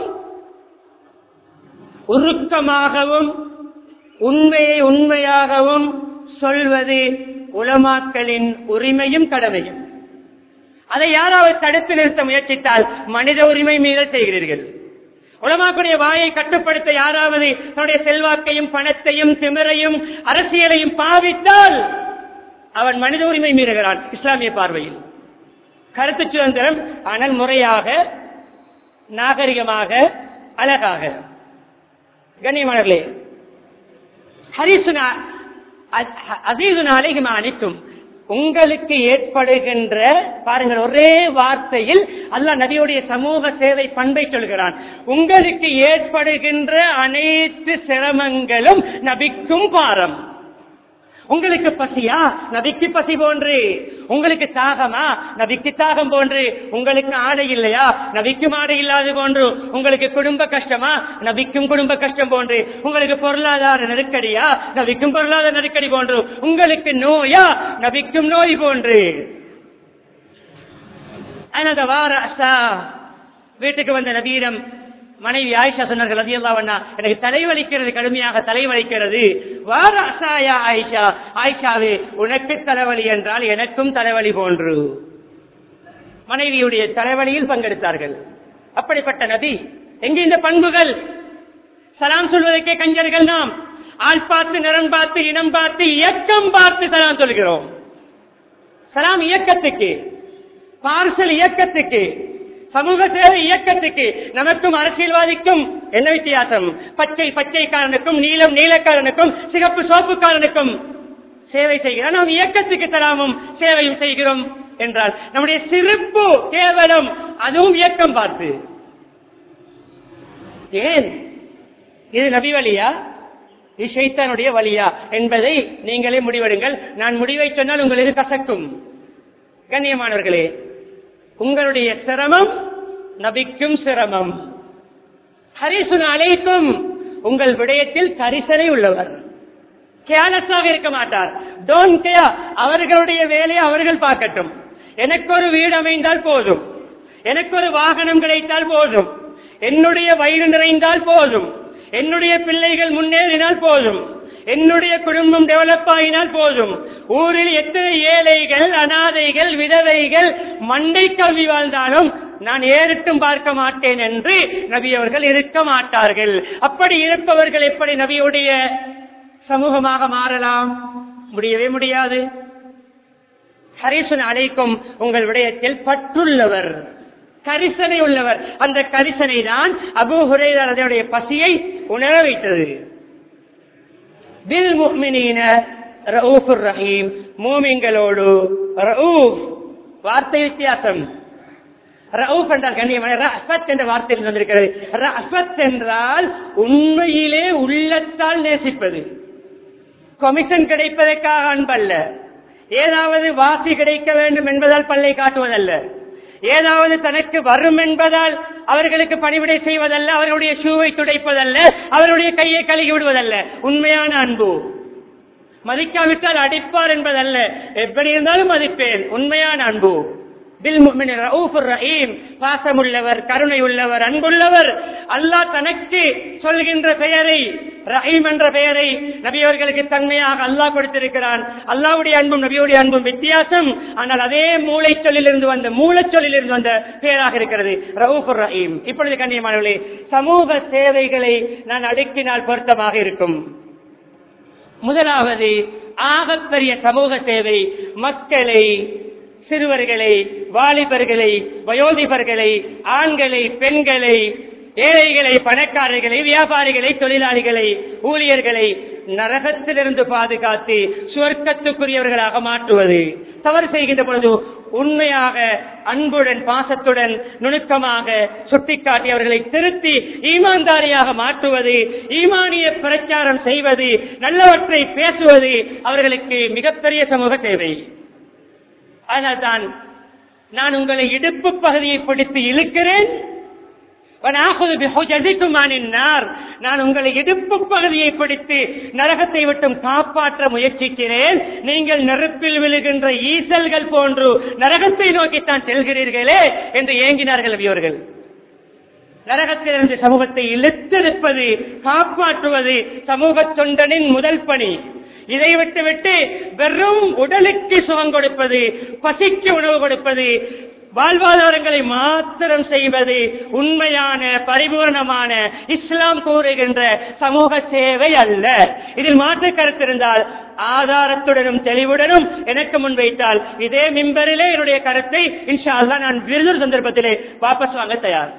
உருக்கமாகவும் உண்மையை உண்மையாகவும் சொல்வது உலமாக்களின் உரிமையும் கடமையும் அதை யாராவது தடுத்து நிறுத்த முயற்சித்தால் மனித உரிமை மீறல் செய்கிறீர்கள் உலமாக்குடைய வாயை கட்டுப்படுத்த யாராவது தன்னுடைய செல்வாக்கையும் பணத்தையும் திமிரையும் அரசியலையும் பாவித்தால் அவன் மனித உரிமை மீறுகிறான் இஸ்லாமிய பார்வையில் கருத்து சுதந்திரம் ஆனால் முறையாக நாகரிகமாக அழகாக கண்ணியமானவர்களே ஹரிசுனா அசீதுனா அலைகுமா அனைத்தும் உங்களுக்கு ஏற்படுகின்ற பாருங்கள் ஒரே வார்த்தையில் அல்ல நபியுடைய சமூக சேவை பண்பை சொல்கிறான் உங்களுக்கு ஏற்படுகின்ற அனைத்து சிரமங்களும் நபிக்கும் பாரம் உங்களுக்கு பசியா நபிக்கு பசி போன்று உங்களுக்கு தாகமா நபிக்கு தாகம் போன்று உங்களுக்கு ஆடை இல்லையா நபிக்கும் ஆடை இல்லாது போன்று உங்களுக்கு குடும்ப கஷ்டமா நபிக்கும் குடும்ப கஷ்டம் போன்று உங்களுக்கு பொருளாதார நெருக்கடியா நபிக்கும் பொருளாதார நெருக்கடி போன்று உங்களுக்கு நோயா நபிக்கும் நோய் போன்று அனத வார அசா வீட்டுக்கு வந்த நபீரம் மனைவி ஆயிஷா சொன்னார்கள் ரதியல்லாவண்ணா எனக்கு தலைவலிக்கிறது கடுமையாக தலைவலிக்கிறது வார அசாயா ஆயிஷா ஆயிஷாவே உனக்கு தலைவலி என்றால் எனக்கும் தலைவலி போன்று மனைவியுடைய தலைவலியில் பங்கெடுத்தார்கள் அப்படிப்பட்ட நபி எங்கே இந்த பண்புகள் சலாம் சொல்வதற்கே கஞ்சர்கள் நாம் ஆள் பார்த்து நிறம் பார்த்து இனம் பார்த்து இயக்கம் பார்த்து சலாம் சொல்கிறோம் சலாம் இயக்கத்துக்கு பார்சல் இயக்கத்துக்கு சமூக சேவை இயக்கத்துக்கு நமக்கும் அரசியல்வாதிக்கும் என்ன வித்தியாசம் பச்சை பச்சைக்காரனுக்கும் நீலம் நீலக்காரனுக்கும் சிகப்பு சோப்புக்காரனுக்கும் சேவை செய்கிறோம் நாம் இயக்கத்துக்கு தராமும் சேவையும் செய்கிறோம் என்றால் நம்முடைய சிறப்பு கேவலம் அதுவும் இயக்கம் பார்த்து ஏன் இது நபி வழியா இது ஷைத்தானுடைய வழியா என்பதை நீங்களே முடிவெடுங்கள் நான் முடிவை சொன்னால் உங்களுக்கு கசக்கும் கண்ணியமானவர்களே உங்களுடைய சிரமம் நபிக்கும் சிரமம் ஹரிசுன் அழைக்கும் உங்கள் விடயத்தில் கரிசனை உள்ளவர் கேலஸாக இருக்க மாட்டார் டோன்ட் கேர் அவர்களுடைய வேலையை அவர்கள் பார்க்கட்டும் எனக்கு ஒரு வீடு அமைந்தால் போதும் எனக்கு ஒரு வாகனம் கிடைத்தால் போதும் என்னுடைய வயிறு நிறைந்தால் போதும் என்னுடைய பிள்ளைகள் முன்னேறினால் போதும் என்னுடைய குடும்பம் டெவலப் ஆகினால் போதும் ஊரில் எத்தனை ஏழைகள் அனாதைகள் விதவைகள் மண்டை கல்வி வாழ்ந்தாலும் நான் ஏறிட்டும் பார்க்க மாட்டேன் என்று நபி அவர்கள் இருக்க மாட்டார்கள் அப்படி இருப்பவர்கள் எப்படி நபியுடைய சமூகமாக மாறலாம் முடியவே முடியாது ஹரிசன் அழைக்கும் உங்கள் விடயத்தில் பற்றுள்ளவர் கரிசனை உள்ளவர் அந்த கரிசனை தான் அபு ஹுரையுடைய பசியை உணர வைத்தது பில் முஹ்மினீன ரவுஃபுர் ரஹீம் மூமிங்களோடு ரவுஃப் வார்த்தை வித்தியாசம் ரவுஃப் என்றால் கண்ணியமான ரஃபத் என்ற வார்த்தையில் வந்திருக்கிறது ரஃபத் என்றால் உண்மையிலே உள்ளத்தால் நேசிப்பது கமிஷன் கிடைப்பதற்காக அன்பல்ல ஏதாவது வாசி கிடைக்க வேண்டும் என்பதால் பல்லை காட்டுவதல்ல ஏதாவது தனக்கு வரும் என்பதால் அவர்களுக்கு பணிவிடை செய்வதல்ல அவர்களுடைய ஷூவை துடைப்பதல்ல அவருடைய கையை கழுகி விடுவதல்ல உண்மையான அன்பு மதிக்காவிட்டால் அடிப்பார் என்பதல்ல எப்படி இருந்தாலும் மதிப்பேன் உண்மையான அன்பு பில் முஃமினின் ரഊஃபுர் ரஹீம் பாசமுள்ளவர் கருணை உள்ளவர் அன்புள்ளவர் அல்லாஹ் தனக்கு சொல்கின்ற பெயரை ரஹீம் என்ற பெயரை நபியவர்களுக்கு தன்மையாக அல்லாஹ் கொடுத்திருக்கிறான் அல்லாஹ்வுடைய அன்பும் நபியுடைய அன்பும் வித்தியாசம் ஆனால் அதே மூளை சொல்லிலிருந்து வந்த மூலச்சொல்லிலிருந்து வந்த பெயராக இருக்கிறது ரவுஃபுர் ரஹீம் இப்பொழுது கண்ணியமானவர்களே சமூக சேவைகளை நான் அடுக்கினால் பொருத்தமாக இருக்கும் முதலாவது ஆகப்பெரிய சமூக சேவை மக்களை சிறுவர்களை வாலிபர்களை வயோதிபர்களை ஆண்களை பெண்களை ஏழைகளை பணக்காரர்களை வியாபாரிகளை தொழிலாளிகளை ஊழியர்களை நரகத்திலிருந்து பாதுகாத்து சுவர்க்கத்துக்குரியவர்களாக மாற்றுவது தவறு செய்கின்ற பொழுது உண்மையாக அன்புடன் பாசத்துடன் நுணுக்கமாக சுட்டிக்காட்டி அவர்களை திருத்தி ஈமான்தாரியாக மாற்றுவது ஈமானிய பிரச்சாரம் செய்வது நல்லவற்றை பேசுவது அவர்களுக்கு மிகப்பெரிய சமூக சேவை அதனால்தான் நான் உங்களை இடுப்பு பகுதியை பிடித்து இழுக்கிறேன் وَنَأْخُذُ بِحُجَزِكُمْ عَنِ النَّارِ. நான் உங்களை இடுப்பு பகுதியை பிடித்து நரகத்தை விட்டும் காப்பாற்ற முயற்சிக்கிறேன் நீங்கள் நெருப்பில் விழுகின்ற ஈசல்கள் போன்று நரகத்தை நோக்கித்தான் செல்கிறீர்களே என்று ஏங்கினார்கள் அவியவர்கள் நரகத்திலிருந்து சமூகத்தை இழுத்தெடுப்பது காப்பாற்றுவது சமூக தொண்டனின் முதல் பணி இதை விட்டுவிட்டு வெறும் உடலுக்கு சுகம் கொடுப்பது பசிக்கு உணவு கொடுப்பது வாழ்வாதாரங்களை மாத்திரம் செய்வது உண்மையான பரிபூர்ணமான இஸ்லாம் கூறுகின்ற சமூக சேவை அல்ல இதில் மாற்று கருத்து இருந்தால் ஆதாரத்துடனும் தெளிவுடனும் எனக்கு முன்வைத்தால் இதே மிம்பரிலே என்னுடைய கருத்தை இன்ஷா அல்லாஹ் நான் விருது சந்தர்ப்பத்திலே வாபஸ் வாங்க தயார்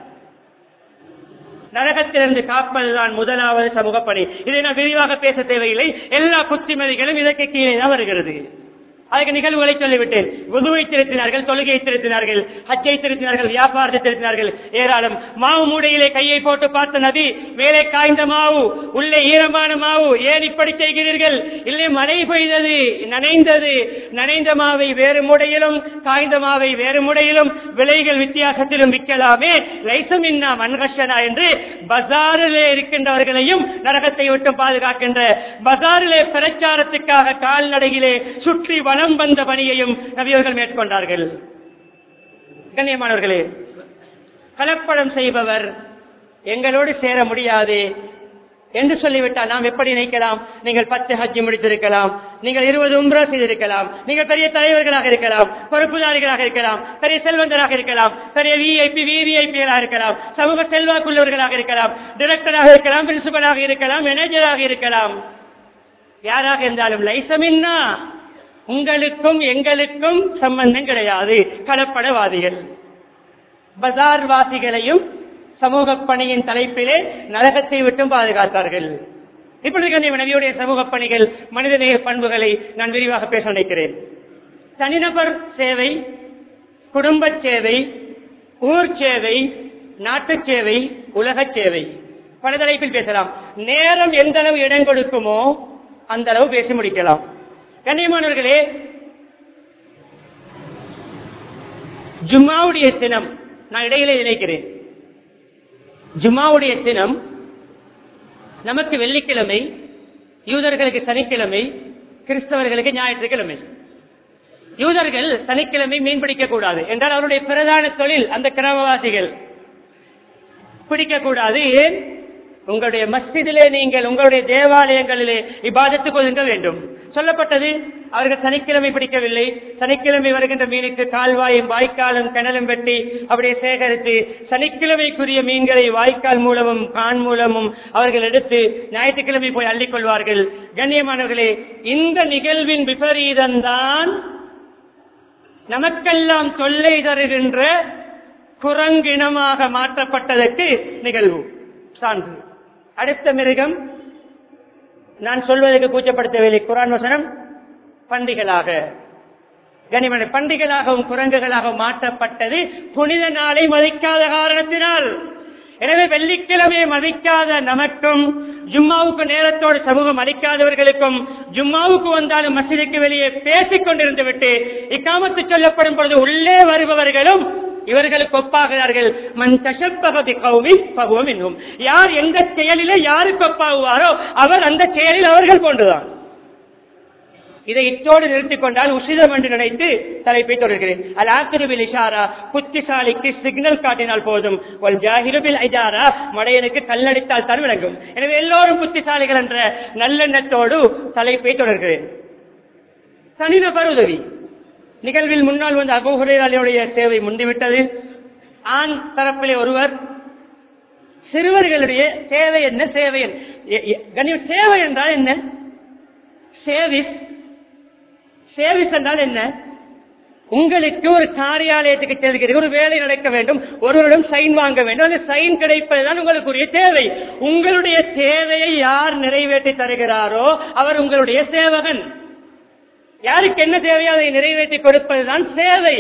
நரகத்திலிருந்து காப்பதுதான் முதலாவது சமூக பணி இதை நான் விரிவாக பேச தேவையில்லை எல்லா புத்திமதிகளும் இதற்கு கீழே தான் வருகிறது அதுக்கு நிகழ்வுகளை சொல்லிவிட்டேன் உதுவை திருத்தினார்கள் தொழுகையை திருத்தினார்கள் ஹஜ்ஜை திருத்தினார்கள் வியாபாரத்தை திருத்தினார்கள் ஏராளம் மாவு மூடையிலே கையை போட்டு பார்த்த நபி மேலே காய்ந்த மாவு உள்ளே ஈரமான மாவு ஏன் இப்படி செய்கிறீர்கள் இல்லை மழை பெய்தது நனைந்தது நனைந்த மாவை வேறு மூடையிலும் காய்ந்த மாவை வேறு மூடையிலும் விலைகள் வித்தியாசத்திலும் விற்கலாமே லைசமின்னா மன்கஷனா என்று பஜாரிலே இருக்கின்றவர்களையும் நரகத்தை விட்டு பாதுகாக்கின்ற பஜாரிலே பிரச்சாரத்துக்காக கால்நடையிலே சுற்றி வளம் வந்த பணியையும் நபியவர்கள் மேற்கொண்டார்கள் கண்ணியமானவர்களே கலப்படம் செய்பவர் எங்களோடு சேர முடியாது என்று சொல்லிவிட்டால் நாம் எப்படி நினைக்கலாம் நீங்கள் பத்து ஹஜ்ஜி முடித்திருக்கலாம் நீங்கள் இருபது உம்ரா செய்திருக்கலாம் நீங்கள் பெரிய தலைவர்களாக இருக்கலாம் பொறுப்புதாரிகளாக இருக்கலாம் பெரிய செல்வந்தராக இருக்கலாம் பெரிய விஐபி விவிஐபிகளாக இருக்கலாம் சமூக செல்வாக்குள்ளவர்களாக இருக்கலாம் டிரெக்டராக இருக்கலாம் பிரின்சிபலாக இருக்கலாம் மேனேஜராக இருக்கலாம் யாராக இருந்தாலும் லைசமின்னா உங்களுக்கும் எங்களுக்கும் சம்பந்தம் கிடையாது கலப்படவாதிகள் பஜார் வாசிகளையும் சமூக பணியின் தலைப்பிலே நரகத்தை விட்டும் பாதுகாத்தார்கள் இப்பொழுது கண்ணியம் நபியுடைய சமூக பணிகள் மனிதநேய பண்புகளை நான் விரிவாக பேச நினைக்கிறேன் தனிநபர் சேவை குடும்ப சேவை ஊர் சேவை நாட்டு சேவை உலக சேவை பல தலைப்பில் பேசலாம் நேரம் எந்த அளவு இடம் கொடுக்குமோ அந்த அளவு பேசி முடிக்கலாம் கண்ணியமானவர்களே ஜும்மாவுடைய தினம் நான் இடையிலே நினைக்கிறேன் ஜும்மாவுடைய தினம் நமக்கு வெள்ளிக்கிழமை யூதர்களுக்கு சனிக்கிழமை கிறிஸ்தவர்களுக்கு ஞாயிற்றுக்கிழமை யூதர்கள் சனிக்கிழமை மீன் பிடிக்க கூடாது என்றால் அவருடைய பிரதான தொழில் அந்த கிராமவாசிகள் பிடிக்க கூடாது ஏன் உங்களுடைய மஸ்ஜிதிலே நீங்கள் உங்களுடைய தேவாலயங்களிலே இபாதத்துக்கு ஒதுங்க வேண்டும் சொல்லப்பட்டது அவர்கள் சனிக்கிழமை பிடிக்கவில்லை சனிக்கிழமை வருகின்ற மீனுக்கு கால்வாயும் வாய்க்காலும் கிணலும் வெட்டி அப்படியே சேகரித்து சனிக்கிழமைக்குரிய மீன்களை வாய்க்கால் மூலமும் கான் மூலமும் அவர்கள் எடுத்து ஞாயிற்றுக்கிழமை போய் அள்ளிக்கொள்வார்கள் கண்ணியமானவர்களே இந்த நிகழ்வின் விபரீதம்தான் நமக்கெல்லாம் தொல்லை தருகின்ற குரங்கினமாக மாற்றப்பட்டதற்கு நிகழ்வு சான்று அடுத்த மிருகம் நான் சொல்வதற்கு கூச்சப்படுத்தவில்லை குரான் வசனம் பண்டிகளாக கனிமனை பண்டிகளாகவும் குரங்குகளாகவும் மாற்றப்பட்டது புனித நாளை மதிக்காத காரணத்தினால் எனவே வெள்ளிக்கிழமையை மதிக்காத நமக்கும் ஜும்மாவுக்கு நேரத்தோடு சமூகம் அளிக்காதவர்களுக்கும் ஜும்மாவுக்கு வந்தாலும் மசிதிக்கு வெளியே பேசிக் கொண்டிருந்து விட்டு இக்காமத்து சொல்லப்படும் பொழுது உள்ளே வருபவர்களும் இவர்களுக்கு ஒப்பாகிறார்கள் மண் தசப்பகதி கௌமி பகுவம் என்னும் யார் எந்த செயலிலே யாருக்கு ஒப்பாகுவாரோ அவர் அந்த செயலில் அவர்கள் போன்றுதான் இதை இத்தோடு நிறுத்திக் கொண்டால் உசிதம் என்று நினைத்து தலைப்பை தொடர்கிறேன் அல் ஆக்கிரபில் இஷாரா புத்திசாலிக்கு சிக்னல் காட்டினால் போதும் ஒல் ஜாஹிருபில் ஐஜாரா மடையனுக்கு கல்லடித்தால் தான் விளங்கும் எனவே எல்லோரும் புத்திசாலிகள் என்ற நல்லெண்ணத்தோடு தலைப்பை தொடர்கிறேன் தனிநபர் உதவி நிகழ்வில் முன்னால் வந்து அபுஹுரையாளியுடைய சேவை முந்திவிட்டது ஆண் தரப்பிலே ஒருவர் சிறுவர்களுடைய தேவை என்ன சேவை என்ன? எ- எ- கண்ணியம் சேவை என்றால் என்ன சேவிஸ் சேவிஸ் என்றால் என்ன உங்களுக்கு ஒரு காரியாலயத்துக்கு செல்கிறீர்கள் ஒரு வேலை நடக்க வேண்டும் ஒருவரிடம் சைன் வாங்க வேண்டும் அந்த சைன் கிடைப்பதுதான் உங்களுக்குரிய தேவை உங்களுடைய தேவையை யார் நிறைவேற்றி தருகிறாரோ அவர் உங்களுடைய சேவகன் யாருக்கு என்ன தேவையோ அதை நிறைவேற்றி கொடுப்பதுதான் சேவை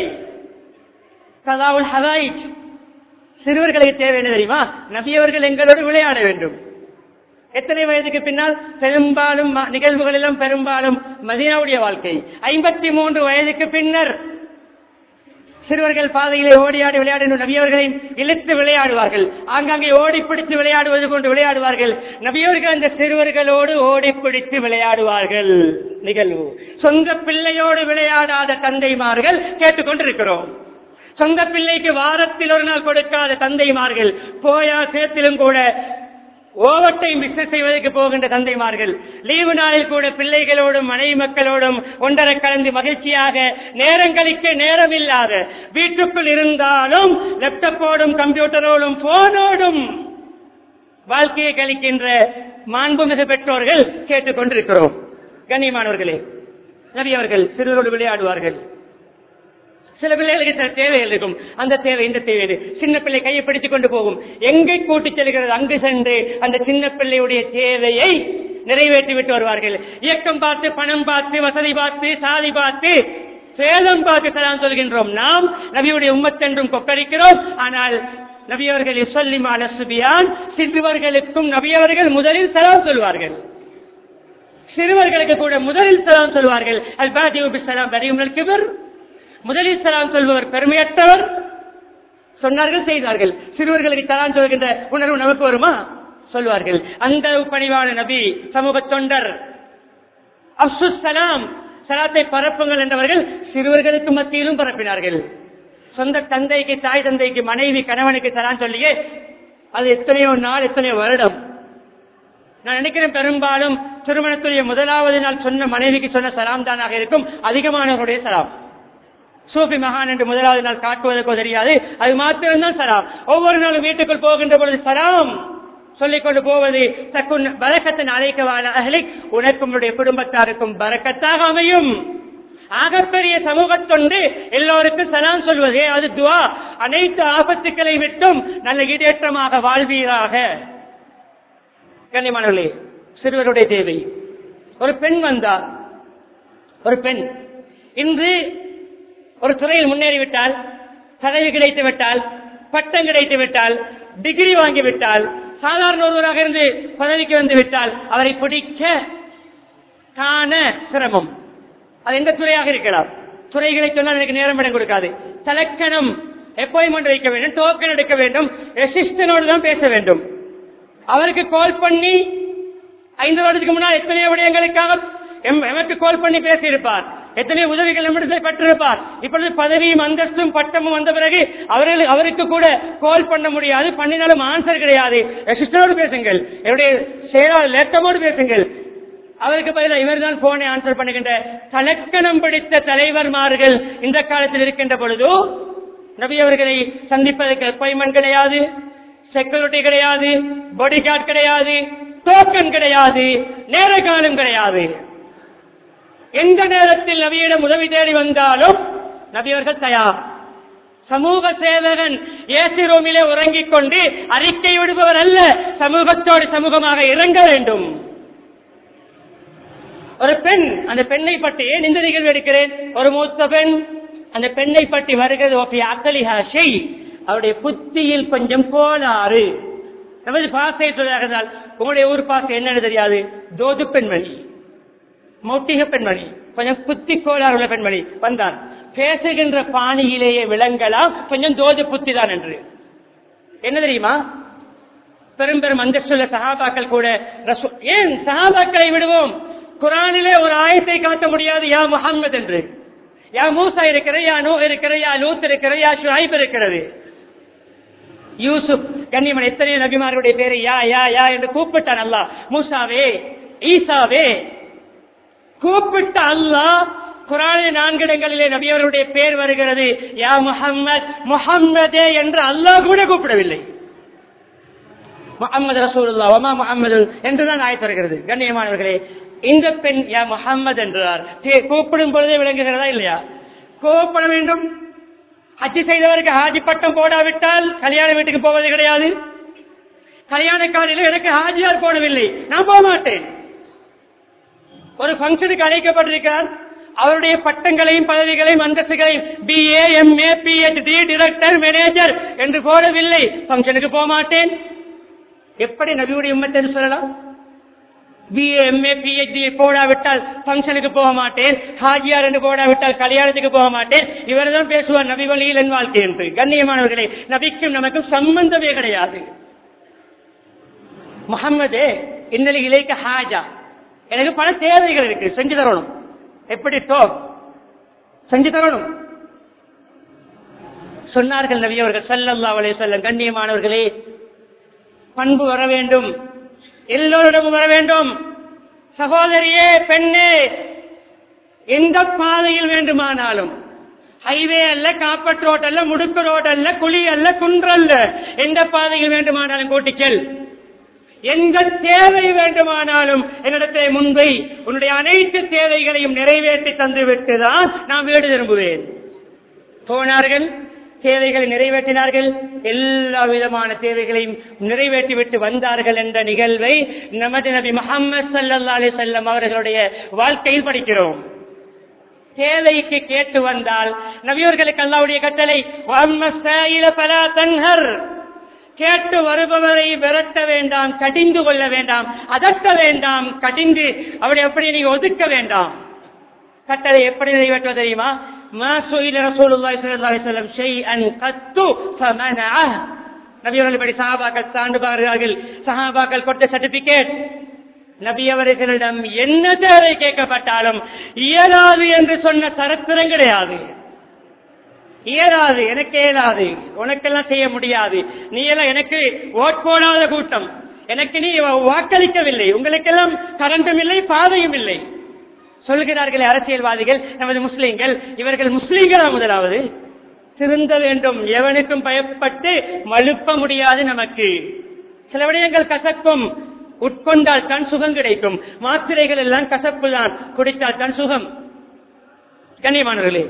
கதாவுல் ஹதாயிஜ் சிறுவர்களுக்கு தேவை என்ன தெரியுமா நபியவர்கள் எங்களோடு விளையாட வேண்டும் எத்தனை வயதுக்கு பின்னால் பெரும்பாலும் ம- நிகழ்வுகள் எல்லாம் பெரும்பாலும் மதீனாவுடைய வாழ்க்கை ஐம்பத்தி மூன்று வயதுக்கு பின்னர் சிறுவர்கள் பாதையிலே ஓடியாடி விளையாடின நபியவர்களை இழுத்து விளையாடுவார்கள் ஆங்காங்கே ஓடி பிடித்து விளையாடுவது கொண்டு விளையாடுவார்கள் நபியவர்கள் அந்த சிறுவர்களோடு ஓடி பிடித்து விளையாடுவார்கள் நிகழ்வு சொந்த பிள்ளையோடு விளையாடாத தந்தைமார்கள் கேட்டுக்கொண்டிருக்கிறோம் சொந்த பிள்ளைக்கு வாரத்தில் ஒரு நாள் கொடுக்காத தந்தைமார்கள் போயா சேத்திலும் கூட ஓவர் டைம் பிசினஸ் செய்வதற்கு போகின்ற தந்தைமார்கள் லீவு நாளில் கூட பிள்ளைகளோடும் மனைவி மக்களோடும் ஒன்றரை கலந்து மகிழ்ச்சியாக நேரம் கழிக்க நேரம் இல்லாத வீட்டுக்குள் இருந்தாலும் லேப்டாப்போடும் கம்ப்யூட்டரோடும் போனோடும் வாழ்க்கையை கழிக்கின்ற மாண்புமிகு பெற்றோர்கள் கேட்டுக்கொண்டிருக்கிறோம் கண்ணியமானவர்களே நபி அவர்கள் சிறுவரோடு விளையாடுவார்கள் சில பிள்ளைகளுக்கு சில தேவைகள் இருக்கும் அந்த தேவை இந்த தேவை இது. சின்ன பிள்ளை கையை பிடித்துக் கொண்டு போகும் எங்கே கூட்டிச் செல்கிறது அங்கு சென்று அந்த சின்ன பிள்ளையுடைய தேவையை நிறைவேற்றி விட்டு வருவார்கள் இயக்கம் பார்த்து பணம் பார்த்து வசதி பார்த்து சாதி பார்த்து சேதம் பார்த்து சலாம் சொல்கின்றோம் நாம் நபியுடைய உம்மத்தென்றும் கொக்கரிக்கிறோம் ஆனால் நபியவர்கள் இசல்லிம் அலசுபியான் சிறுவர்களுக்கும் நபியவர்கள் முதலில் சலாம் சொல்வார்கள் சிறுவர்களுக்கு கூட முதலில் சலாம் சொல்வார்கள் அல் பாதி சலாம் வரையும் கிபர் முதலில் சலாம் சொல்பவர் பெருமையற்றவர் சொன்னார்கள் செய்தார்கள் சிறுவர்களுக்கு சலாம் சொல்கின்ற உணர்வு நமக்கு வருமா சொல்வார்கள் அந்த பணிவான நபி சமூக தொண்டர் அப்சுஸ் சலாம் சலாத்தை பரப்புங்கள் என்றவர்கள் சிறுவர்களுக்கு மத்தியிலும் பரப்பினார்கள் சொந்த தந்தைக்கு தாய் தந்தைக்கு மனைவி கணவனுக்கு சலாம் சொல்லியே அது எத்தனையோ நாள் எத்தனையோ வருடம் நான் நினைக்கிறேன் பெரும்பாலும் திருமணத்துடைய முதலாவது நாள் சொன்ன மனைவிக்கு சொன்ன சலாம் தானாக இருக்கும் அதிகமானவருடைய சலாம் சூஃபி மகான் என்று முதலாவது நாள் காட்டுவதற்கோ தெரியாது அது மாத்திரம்தான் சலாம் ஒவ்வொரு நாளும் வீட்டுக்குள் போகின்ற பொழுது சலாம் சொல்லிக் கொண்டு போவது தக்குன் பரக்கத்தின் அழைக்கவான அகலிக் உனக்கும் உன்னுடைய குடும்பத்தாருக்கும் பரக்கத்தாக அமையும் ஆகப்பெரிய சமூகத்தொண்டு எல்லோருக்கும் சலாம் சொல்வதே அது துவா அனைத்து ஆபத்துக்களை விட்டும் நல்ல ஈடேற்றமாக வாழ்வீராக கண்ணியமானவர்களே சிறுவருடைய தேவை ஒரு பெண் வந்தார் ஒரு பெண் இன்று ஒரு துறையில் முன்னேறிவிட்டால் பதவி கிடைத்து விட்டால் பட்டம் கிடைத்து விட்டால் டிகிரி வாங்கிவிட்டால் சாதாரண ஒருவராக இருந்து பதவிக்கு வந்து விட்டால் அவரை பிடிக்க காண சிரமம் அது எந்த துறையாக இருக்கலாம் துறைகளை சொன்னால் எனக்கு நேரம் இடம் கொடுக்காது தலக்கணம் அப்பாயின்மெண்ட் வைக்க வேண்டும் டோக்கன் எடுக்க வேண்டும் ரெசிஸ்டனோடு தான் பேச வேண்டும் அவருக்கு கால் பண்ணி ஐந்து வருடத்துக்கு முன்னால் எத்தனையோ விடயங்களுக்காக எம்- எமக்கு கால் பண்ணி பேசியிருப்பார் எத்தனை உதவிகள் நம்மிடத்தில் பெற்றிருப்பார் இப்பொழுது பதவியும் அந்தஸ்தும் பட்டமும் வந்த பிறகு அவர்கள் அவருக்கு கூட கால் பண்ண முடியாது பண்ணினாலும் ஆன்சர் கிடையாது ரெசிஸ்டரோடு பேசுங்கள் என்னுடைய செயலாளர் லேட்டமோடு பேசுங்கள் அவருக்கு பதிலாக இவர்தான் போனை ஆன்சர் பண்ணுகின்ற தலக்கணம் பிடித்த தலைவர்மார்கள் இந்த காலத்தில் இருக்கின்ற பொழுது நபி அவர்களை சந்திப்பதற்கு அப்பாயின்மெண்ட் கிடையாது செக்யூரிட்டி கிடையாது பாடி கார்டு கிடையாது டோக்கன் கிடையாது நேர காலம் கிடையாது எந்த நேரத்தில் நபியிடம் உதவி தேடி வந்தாலும் நபியவர்கள் தயார் சமூக சேவகன் ஏசி ரூமிலே உறங்கிக் கொண்டு அறிக்கை விடுபவர் அல்ல சமூகத்தோடு சமூகமாக இறங்க வேண்டும் ஒரு பெண் அந்த பெண்ணை பற்றி ஏன் இந்த நிகழ்வு எடுக்கிறேன் ஒரு மூத்த பெண் அந்த பெண்ணை பற்றி வருகிறது ஓபி அக்கலிஹா ஷெய் அவருடைய புத்தியில் கொஞ்சம் கோளாறு நமது பாசை சொல்றார்கள் உங்களுடைய ஊர் பாசை என்னன்னு தெரியாது தோது பெண்மணி மௌட்டிக பெண்மணி கொஞ்சம் புத்தி கோளாறு உள்ள பெண்மணி வந்தான் பேசுகின்ற பாணியிலேயே விளங்கலாம் கொஞ்சம் தோது புத்தி தான் என்று என்ன தெரியுமா பெரும் பெரும் அந்தஸ்துள்ள சகாபாக்கள் கூட ரசூ- ஏன் சகாபாக்களை விடுவோம் குரானிலே ஒரு ஆயத்தை காட்ட முடியாது யா முஹம்மது என்று யா மூசா இருக்கிற யா நூ இருக்கிற யா லூத் இருக்கிற யா ஷுஐப் இருக்கிறது யூசுப் கண்ணியமன் எத்தனை நபிமார்களுடைய பேரை யா யா யா என்று கூப்பிட்டான் அல்லாஹ் மூசாவே ஈசாவே கூப்பிட்ட அல்லாஹ் குரானில் நான்கு இடங்களிலே நபியவர்களுடைய பேர் வருகிறது யா முஹம்மத் முஹம்மதே என்று அல்லாஹ் கூட கூப்பிடவில்லை முகமது ரசூலுல்லா ஒமா முகமது என்றுதான் ஆயத்து வருகிறது கண்ணியமானவர்களே இந்த பெண் யா முகம்மது என்றார் தே- கூப்பிடும் பொழுதே விளங்குகிறதா இல்லையா கூப்பிட வேண்டும் ஹஜ்ஜி செய்தவருக்கு ஹாஜி பட்டம் போடாவிட்டால் கல்யாண வீட்டுக்கு போவது கிடையாது கல்யாண காலையில் எனக்கு ஹாஜியார் போடவில்லை நான் போக மாட்டேன் ஒரு பங்கனுக்கு அழைக்கப்பட்டிருக்கிறார் அவருடைய பட்டங்களையும் பதவிகளையும் அந்தஸ்துகளையும் BA MA PhD director manager என்று போடவில்லை பங்கனுக்கு போக மாட்டேன் எப்படி நபியுடைய உம்மத்தை சொல்லலாம் பிஏ எம்ஏ பிஹெச்டி போடாவிட்டால் பங்கனுக்கு போக மாட்டேன் ஹாஜியார் என்று போடாவிட்டால் கல்யாணத்துக்கு போக மாட்டேன் இவர் தான் பேசுவார் நபி வழியில் என் வாழ்க்கை என்று கண்ணியமானவர்களே நபிக்கும் நமக்கும் சம்பந்தமே கிடையாது முகம்மது இன்னலி இலைக்க ஹாஜா எனக்கு பல தேவைகள் இருக்கு செஞ்சு தரணும் எப்படி டோ செஞ்சு தரணும் சொன்னார்கள் நபி அவர்கள் ஸல்லல்லாஹு அலைஹி வஸல்லம் கண்ணியமானவர்களே பண்பு வர வேண்டும் எல்லோரிடமும் வர வேண்டும் சகோதரியே பெண்ணே எந்த பாதையில் வேண்டுமானாலும் ஹைவே அல்ல காப்பட் ரோட் அல்ல முடுக்கு ரோட் அல்ல குழி அல்ல குன்றல்ல எந்த பாதையில் வேண்டுமானாலும் கூட்டிச் செல் எந்த தேவை வேண்டுமானாலும் என்னிடத்தை முன்பை உன்னுடைய அனைத்து தேவைகளையும் நிறைவேற்றி தந்துவிட்டு தான் நான் வீடு திரும்புவேன் போனார்கள் தேவைகளை நிறைவேற்றினார்கள் எல்லா விதமான தேவைகளையும் நிறைவேற்றிவிட்டு வந்தார்கள் என்ற நிகழ்வை நமது நபி முகமது சல்லா அலி செல்லம் அவர்களுடைய வாழ்க்கையில் படிக்கிறோம் தேவைக்கு கேட்டு வந்தால் நபியவர்களுக்கு அல்லாவுடைய கட்டளை "வஅம்ம ஸாயில ஃபலா தன்ஹர்." கேட்டு வருபவரை விரட்ட வேண்டாம் கடிந்து கொள்ள வேண்டாம் அதட்ட வேண்டாம் கடிந்து அவரை எப்படி நீங்க ஒதுக்க வேண்டாம் கட்டளை எப்படி நிறைவேற்ற தெரியுமா ما سئل رسول الله صلى الله عليه وسلم شيئا قط فمنعه நபி அவர்கள் படி சஹாபாக்கள் சான்று பாருகிறார்கள் சஹாபாக்கள் கொடுத்த சர்டிபிகேட் நபி அவர்களிடம் என்ன தேவை கேட்கப்பட்டாலும் இயலாது என்று சொன்ன சரித்திரம் கிடையாது இயலாது எனக்கு இயலாது உனக்கெல்லாம் செய்ய முடியாது நீ எல்லாம் எனக்கு ஓட் போடாத கூட்டம் எனக்கு நீ வாக்களிக்கவில்லை உங்களுக்கெல்லாம் கரண்டும் இல்லை பாதையும் இல்லை சொல்கிறார்கள் அரசியல்வாதிகள் நமது முஸ்லிம்கள் இவர்கள் முஸ்லிம்களா முதலாவது திருந்த வேண்டும் எவனுக்கும் பயப்பட்டு மழுப்ப முடியாது நமக்கு சில விடயங்கள் கசக்கும் உட்கொண்டால் தான் சுகம் கிடைக்கும் மாத்திரைகள் எல்லாம் கசப்பு தான் குடித்தால் தான் சுகம் கண்ணியமானவர்களே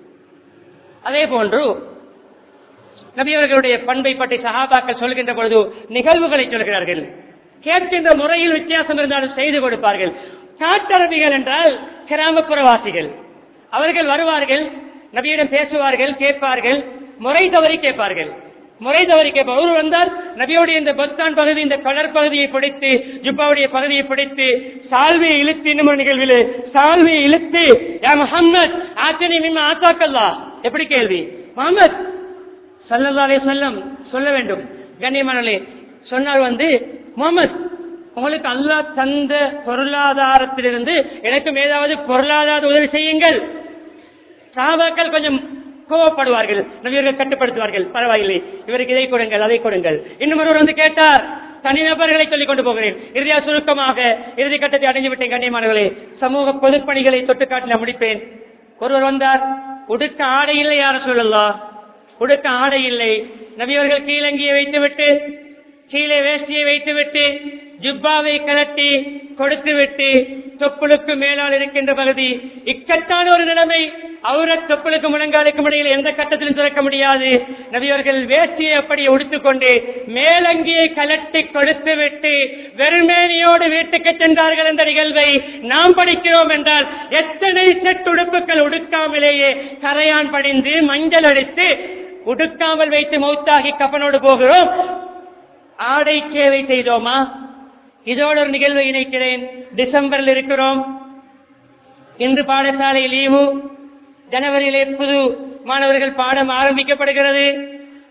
அதே போன்று நபியவர்களுடைய பண்பை பற்றி சஹாபாக்கள் சொல்கின்ற பொழுது நிகழ்வுகளை சொல்கிறார்கள் கேட்கின்ற முறையில் வித்தியாசம் இருந்தாலும் செய்து கொடுப்பார்கள் காட்டரபிகள் என்றால் கிராமப்புறவாசிகள் அவர்கள் வருவார்கள் நபியிடம் பேசுவார்கள் கேட்பார்கள் முறை தவறி கேட்பார்கள் முறை தவறி கேட்பார் அவர் வந்தால் நபியோடைய இந்த பத்தான் பகுதி இந்த கடற் பகுதியை பிடித்து ஜுப்பாவுடைய பகுதியை பிடித்து சால்வையை இழுத்து இன்னும் ஒரு நிகழ்வில் சால்வையை இழுத்து யா முஹம்மத் ஆச்சரி மிம்ம ஆத்தாக்கல்லா எப்படி கேள்வி முகமது சல்லல்லா அலைஹி வஸல்லம் சொல்ல வேண்டும் கண்ணியமானே சொன்னார் வந்து முகமது உங்களுக்கு அல்லாஹ் தந்த பொருளாதாரத்திலிருந்து எனக்கும் ஏதாவது பொருளாதார உதவி செய்யுங்கள் சாபாக்கள் கொஞ்சம் கோவப்படுவார்கள் நபியர்கள் கட்டுப்படுத்துவார்கள் பரவாயில்லை இவருக்கு இதை கொடுங்கள் அதை கொடுங்கள் இன்னும் ஒருவர் வந்து கேட்டார் தனிநபர்களை சொல்லிக் கொண்டு போகிறேன் இறுதியா சுருக்கமாக இறுதி கட்டத்தை அடைஞ்சு விட்டேன் கண்ணியமானவர்களே சமூக பொதுப்பணிகளை தொட்டுக்காட்டில முடிப்பேன் ஒருவர் வந்தார் உடுக்க ஆடை இல்லை யார சொல்லலாம் உடுக்க ஆடை இல்லை நபியவர்கள் கீழங்கியை வைத்துவிட்டு கீழே வேஷ்டியை வைத்துவிட்டு ஜுப்பாவை கலட்டி கொடுத்து விட்டு தொப்புளுக்கு மேலால் இருக்கின்ற பகுதி இக்கட்டான ஒரு நிலைமை அவர தொப்புளுக்கு முழங்காலுக்கும் இடையில் எந்த கட்டத்திலும் திறக்க முடியாது நபியவர்கள் வேஷ்டியை அப்படி உடுத்துக்கொண்டு மேலங்கியை கலட்டி கொடுத்து விட்டு வெறுமேனியோடு வீட்டுக்கு சென்றார்கள் என்ற நிகழ்வை நாம் படிக்கிறோம் என்றால் எத்தனை செட் உடுப்புகள் உடுக்காமலேயே கரையான் படிந்து மஞ்சள் அடித்து உடுக்காமல் வைத்து மௌத்தாகி கப்பனோடு போகிறோம் ஆடை சேவை செய்தோமா இதோடு ஒரு நிகழ்வை இணைக்கிறேன் டிசம்பரில் இருக்கிறோம் இன்று பாடசாலை லீவு ஜனவரியிலே புது மாணவர்கள் பாடம் ஆரம்பிக்கப்படுகிறது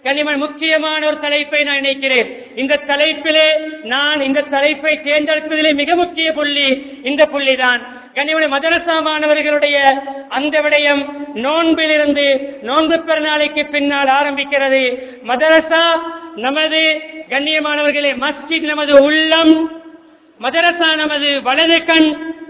கனிமன் முக்கியமான ஒரு தலைப்பை நான் நினைக்கிறேன் இந்த தலைப்பிலே நான் இந்த தலைப்பை தேர்ந்தெடுப்பதிலே மிக முக்கிய புள்ளி இந்த புள்ளிதான் கனிமனை மதரசா மாணவர்களுடைய அந்த விடயம் நோன்பிலிருந்து நோன்பு பெருநாளைக்கு பின்னால் ஆரம்பிக்கிறது மதரசா நமது கண்ணியமானவர்களே மஸ்ஜித் நமது உள்ளம் மதரசா நமது வலது கண்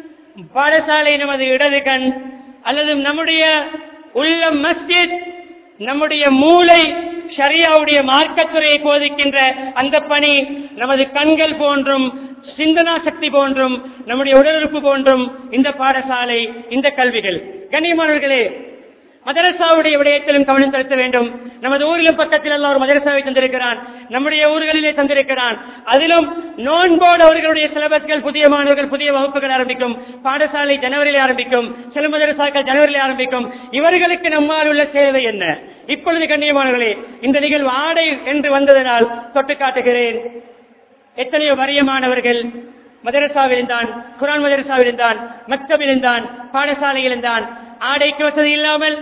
பாடசாலை நமது இடது கண் அல்லது நம்முடைய உள்ளம் மஸ்ஜித் நம்முடைய மூளை ஷரியாவுடைய மார்க்கத்துறையை போதிக்கின்ற அந்த பணி நமது கண்கள் போன்றும் சிந்தனா சக்தி போன்றும் நம்முடைய உடலுறுப்பு போன்றும் இந்த பாடசாலை இந்த கல்விகள் கண்ணியமானவர்களே மதரசாவுடைய விடயத்திலும் கவனம் செலுத்த வேண்டும் நமது ஊரிலும் பக்கத்தில் எல்லாம் ஒரு மதரசாவை தந்திருக்கிறான் நம்முடைய ஊர்களிலே தந்திருக்கிறான் அதிலும் நோன்போடு அவர்களுடைய சிலபஸ்கள் புதிய மாணவர்கள் புதிய வகுப்புகள் ஆரம்பிக்கும் பாடசாலை ஜனவரியில் ஆரம்பிக்கும் சில மதரசாக்கள் ஜனவரியில் ஆரம்பிக்கும் இவர்களுக்கு நம்மால் உள்ள சேவை என்ன இப்பொழுது கண்ணியமானவர்களே இந்த நிகழ்வு ஆடை என்று வந்ததனால் தொட்டு காட்டுகிறேன் எத்தனையோ வறிய மாணவர்கள் மதரசாவில் இருந்தான் குரான் மதரசாவில் இருந்தான் மக்தபில் இருந்தான் பாடசாலையில் இருந்தான் ஆடைக்கு வசதி இல்லாமல்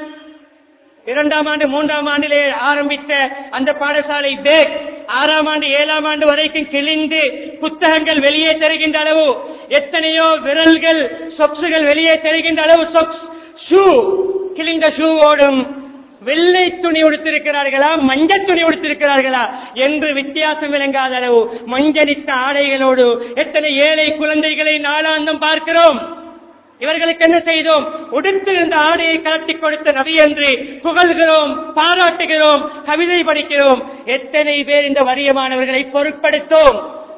இரண்டாம் ஆண்டு மூன்றாம் ஆண்டிலே ஆரம்பித்த அந்த பாடசாலை பேக் ஆறாம் ஆண்டு ஏழாம் ஆண்டு வரைக்கும் கிழிந்து புத்தகங்கள் வெளியே தருகின்ற அளவு எத்தனையோ விரல்கள் சொக்ஸுகள் வெளியே தருகின்ற அளவு சொக்ஸ் ஷூ கிழிந்த ஷூவோடும் வெள்ளை துணி உடுத்திருக்கிறார்களா மஞ்சள் துணி உடுத்திருக்கிறார்களா என்று வித்தியாசம் விளங்காத அளவு மஞ்சளித்த ஆடைகளோடு எத்தனை ஏழை குழந்தைகளை நாளாந்தம் பார்க்கிறோம் இவர்களுக்கு என்ன செய்தோம் உடுத்திருந்த ஆடையை கலட்டி கொடுத்த நபி என்று புகழ்கிறோம் பாராட்டுகிறோம் கவிதை படிக்கிறோம் எத்தனை பேர் இந்த வறியமானவர்களை பொருட்படுத்தோம்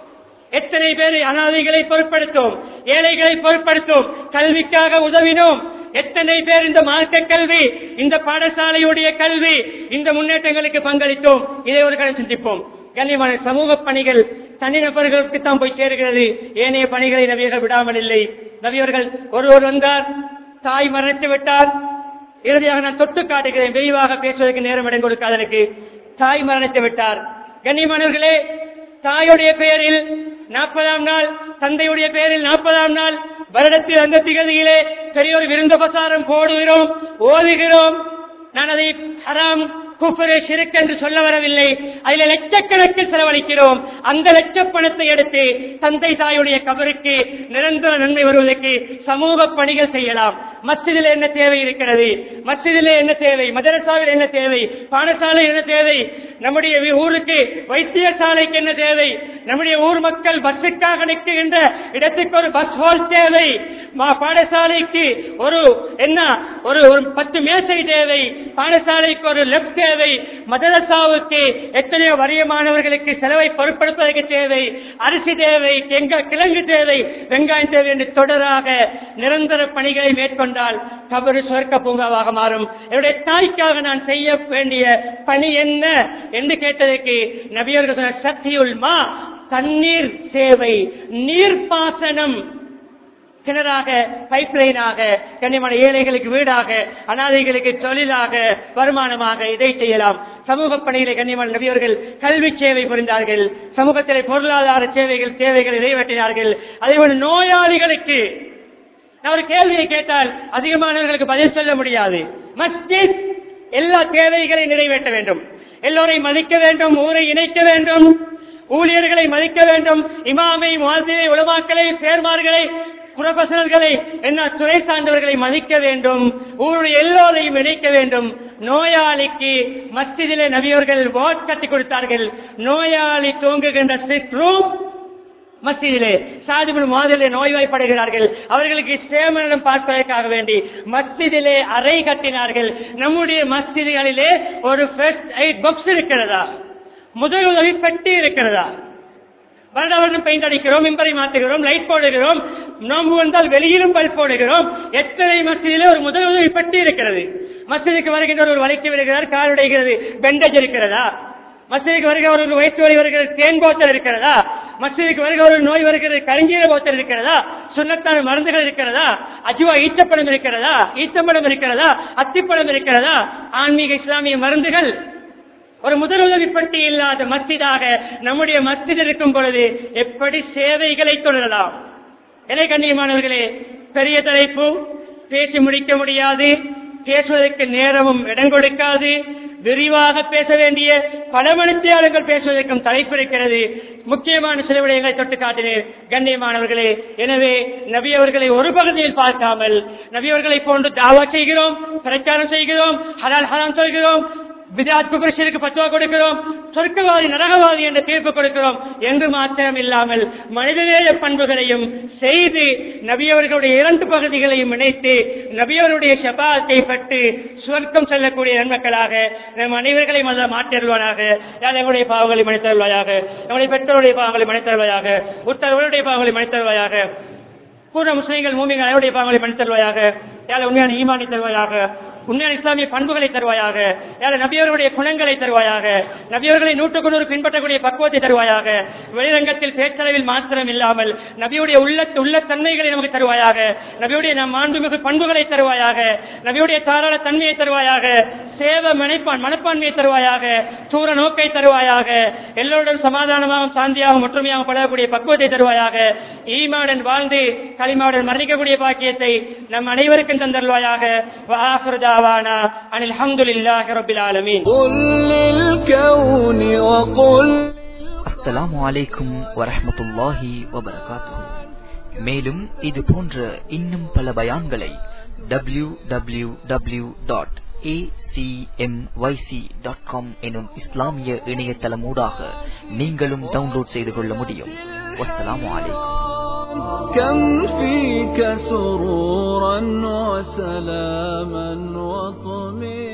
எத்தனை பேர் அனாதைகளை பொருட்படுத்தோம் ஏழைகளை பொருட்படுத்தோம் கல்விக்காக உதவினோம் எத்தனை பேர் இந்த மார்க்க கல்வி இந்த பாடசாலையுடைய கல்வி இந்த முன்னேற்றங்களுக்கு பங்களித்தோம் இதை ஒரு கடன் சிந்திப்போம் கண்ணியமான சமூக பணிகள் தனிநபர்களுக்கு தான் போய் சேருகிறது ஏனைய பணிகளை நபியர்கள் விடாமல் இல்லை நபியவர்கள் ஒருவர் வந்தார் தாய் மரணித்து விட்டார் இறுதியாக நான் தொட்டு காட்டுகிறேன் விரிவாக பேசுவதற்கு நேரம் இடம் கொடுக்காத எனக்கு தாய் மரணித்து விட்டார் கண்ணியமானவர்களே தாயுடைய பெயரில் நாற்பதாம் நாள் தந்தையுடைய பெயரில் நாற்பதாம் நாள் வருடத்தில் அந்த திகதியிலே பெரியோர் விருந்த பிரசாரம் போடுகிறோம் ஓதுகிறோம் நான் அதை ஹராம் குஃபரு ஷிருக் என்று சொல்ல வரவில்லை அதில் லட்சக்கணக்கில் செலவழிக்கிறோம் அந்த லட்ச பணத்தை எடுத்து தந்தை தாயுடைய கபருக்கு நிரந்தர நன்மை வருவதற்கு சமூக பணிகள் செய்யலாம் மஸ்ஜிதில் என்ன தேவை இருக்கிறது மஸ்ஜிதில் என்ன தேவை மதரசாவில் என்ன தேவை பாடசாலை என்ன தேவை நம்முடைய வி- ஊருக்கு வைத்தியசாலைக்கு என்ன தேவை நம்முடைய ஊர் மக்கள் பஸ்ஸுக்காக நிற்கின்ற இடத்துக்கு ஒரு பஸ் ஹோல் தேவை மா- பாடசாலைக்கு ஒரு என்ன ஒரு ஒரு பத்து மேசை தேவை பாடசாலைக்கு ஒரு லெப்ட் தேவை மதரசாவுக்கு எத்தனையோ வறிய மாணவர்களுக்கு செலவை பொருட்படுத்துவதற்கு தேவை அரிசி தேவை எங்க கிழங்கு தேவை வெங்காயம் தேவை என்று தொடராக நிரந்தர பணிகளை மேற்கொண்டால் கபரு சொர்க்க பூங்காவாக மாறும் என்னுடைய தாய்க்காக நான் செய்ய வேண்டிய பணி என்ன என்று கேட்டதற்கு நபியர்கள் சொன்ன சக்தியுல் மா தண்ணீர் சேவை நீர்ப்பாசனம் கிணறாக பைப் லைனாக கண்ணியமான ஏழைகளுக்கு வீடாக அனாதைகளுக்கு தொழிலாக வருமானமாக இதை செய்யலாம் சமூக பணிகளை கண்ணியமான நபியவர்கள் கல்வி சேவை புரிந்தார்கள் சமூகத்திலே பொருளாதார சேவைகள் தேவைகளை நிறைவேற்றினார்கள் அதேபோல நோயாளிகளுக்கு நான் ஒரு கேள்வியை கேட்டால் அதிகமானவர்களுக்கு பதில் சொல்ல முடியாது மஸ்ஜித் எல்லா தேவைகளையும் நிறைவேற்ற வேண்டும் எல்லோரையும் மதிக்க வேண்டும் ஊரை இணைக்க வேண்டும் ஊழியர்களை மதிக்க வேண்டும் இமாமை மாதிரை உலமாக்களை சேர்மார்களை புரொபசனல்களை என்ன துறை சார்ந்தவர்களை மதிக்க வேண்டும் ஊருடைய எல்லோரையும் இணைக்க வேண்டும் நோயாளிக்கு மஸ்ஜிதிலே நபியவர்கள் வார்ட் கட்டி கொடுத்தார்கள் நோயாளி தூங்குகின்ற சிட் ரூம் மஸ்ஜிதிலே சாதிபுல் மாதிரிலே நோய்வாய்ப்படுகிறார்கள் அவர்களுக்கு சேமனம் பார்ப்பதற்காக வேண்டி மஸ்ஜிதிலே அறை கட்டினார்கள் நம்முடைய மஸ்ஜிதுகளிலே ஒரு ஃபர்ஸ்ட் எய்ட் பாக்ஸ் இருக்கிறதா முதல் உதவி பெட்டி இருக்கிறதா வருட வருடம் பெயிண்ட் அடிக்கிறோம் மிம்பரை மாற்றுகிறோம் லைட் போடுகிறோம் நோம்பு வந்தால் வெளியிலும் பல்ப் போடுகிறோம் எத்தனை மசீதிலே ஒரு முதல் உதவி பெட்டி இருக்கிறது மசீதுக்கு வருகின்ற ஒரு வளைத்து விடுகிறார் கால் உடைகிறது பெண்டேஜ் இருக்கிறதா மசீதுக்கு வருகிற ஒரு வயிற்று வலி வருகிறது தேன் போத்தல் இருக்கிறதா மசீதுக்கு வருகிற ஒரு நோய் வருகிறது கருஞ்சீர போத்தல் இருக்கிறதா சுண்ணத்தான மருந்துகள் இருக்கிறதா அஜுவா ஈச்சப்பழம் இருக்கிறதா ஈச்சம்பழம் இருக்கிறதா அத்திப்பழம் இருக்கிறதா ஆன்மீக இஸ்லாமிய மருந்துகள் ஒரு முதலுதவி பட்டி இல்லாத மஸ்ஜிதாக நம்முடைய மஸ்ஜித் இருக்கும் பொழுது எப்படி சேவைகளை தொடரலாம் என கண்ணியமானவர்களே பெரிய தலைப்பு பேசி முடிக்க முடியாது பேசுவதற்கு நேரமும் இடம் கொடுக்காது விரிவாக பேச வேண்டிய பல மணித்தியாளர்கள் பேசுவதற்கும் தலைப்பு இருக்கிறது முக்கியமான சில விடயங்களை தொட்டு காட்டினேன் கண்ணியமானவர்களே எனவே நபி அவர்களை ஒரு பகுதியில் பார்க்காமல் நபி அவர்களை போன்று தாவா செய்கிறோம் பிரச்சாரம் செய்கிறோம் ஹலால் ஹலாம் சொல்கிறோம் விதாத் குபரிஷருக்கு பத்துவா கொடுக்கிறோம் சொர்க்கவாதி நரகவாதி என்ற தீர்ப்பு கொடுக்கிறோம் என்று மாத்திரம் இல்லாமல் மனிதநேய பண்புகளையும் செய்து நபியவர்களுடைய இரண்டு பகுதிகளையும் இணைத்து நபியவருடைய ஷபாத்தை பட்டு சுவர்க்கம் செல்லக்கூடிய நன்மக்களாக நம் அனைவர்களையும் அதில் மாற்றிடுவானாக யார் எங்களுடைய பாவங்களை மன்னித்தருள்வாயாக நம்முடைய பெற்றோருடைய பாவங்களை மன்னித்தருள்வாயாக உத்தரவுடைய பாவங்களை மன்னித்தருள்வாயாக பூர்ண முஸ்லீம்கள் மூமிகள் அனைவருடைய பாவங்களை மன்னித்தருள்வாயாக யார் உண்மையான ஈமானி தருவாயாக உண்மையான இஸ்லாமிய பண்புகளை தருவாயாக யார நபியவர்களுடைய குணங்களை தருவாயாக நபியவர்களை நூற்றுக்கு நூறு பின்பற்றக்கூடிய பக்குவத்தை தருவாயாக வெளிரங்கத்தில் பேச்சளவில் மாத்திரம் இல்லாமல் நபியுடைய உள்ள உள்ள தன்மைகளை நமக்கு தருவாயாக நபியுடைய நம் மாண்புமிகு பண்புகளை தருவாயாக நபியுடைய தாராள தன்மையை தருவாயாக சேவ மனைப்பான் மனப்பான்மையை தருவாயாக தூர நோக்கை தருவாயாக எல்லோருடன் சமாதானமாகவும் சாந்தியாகவும் ஒற்றுமையாகவும் பழகக்கூடிய பக்குவத்தை தருவாயாக ஈமாவுடன் வாழ்ந்து களிமாவுடன் மரணிக்கக்கூடிய பாக்கியத்தை நம் அனைவருக்கும் தந்தருவாயாக வாஹர் دعوانا عن الحمد لله رب العالمين قل للكون وقل அஸ்ஸலாமு அலைக்கும் வரஹ்மத்துல்லாஹி வபரகாத்துஹு மேலும் இது போன்ற இன்னும் பல பயான்களை W W W dot dot com எனும் இஸ்லாமிய இணையதளமூடாக நீங்களும் டவுன்லோட் செய்து கொள்ள முடியும் வஸ்ஸலாமு அலைக்கும் كم فيك سرورا وسلاما وطمئنا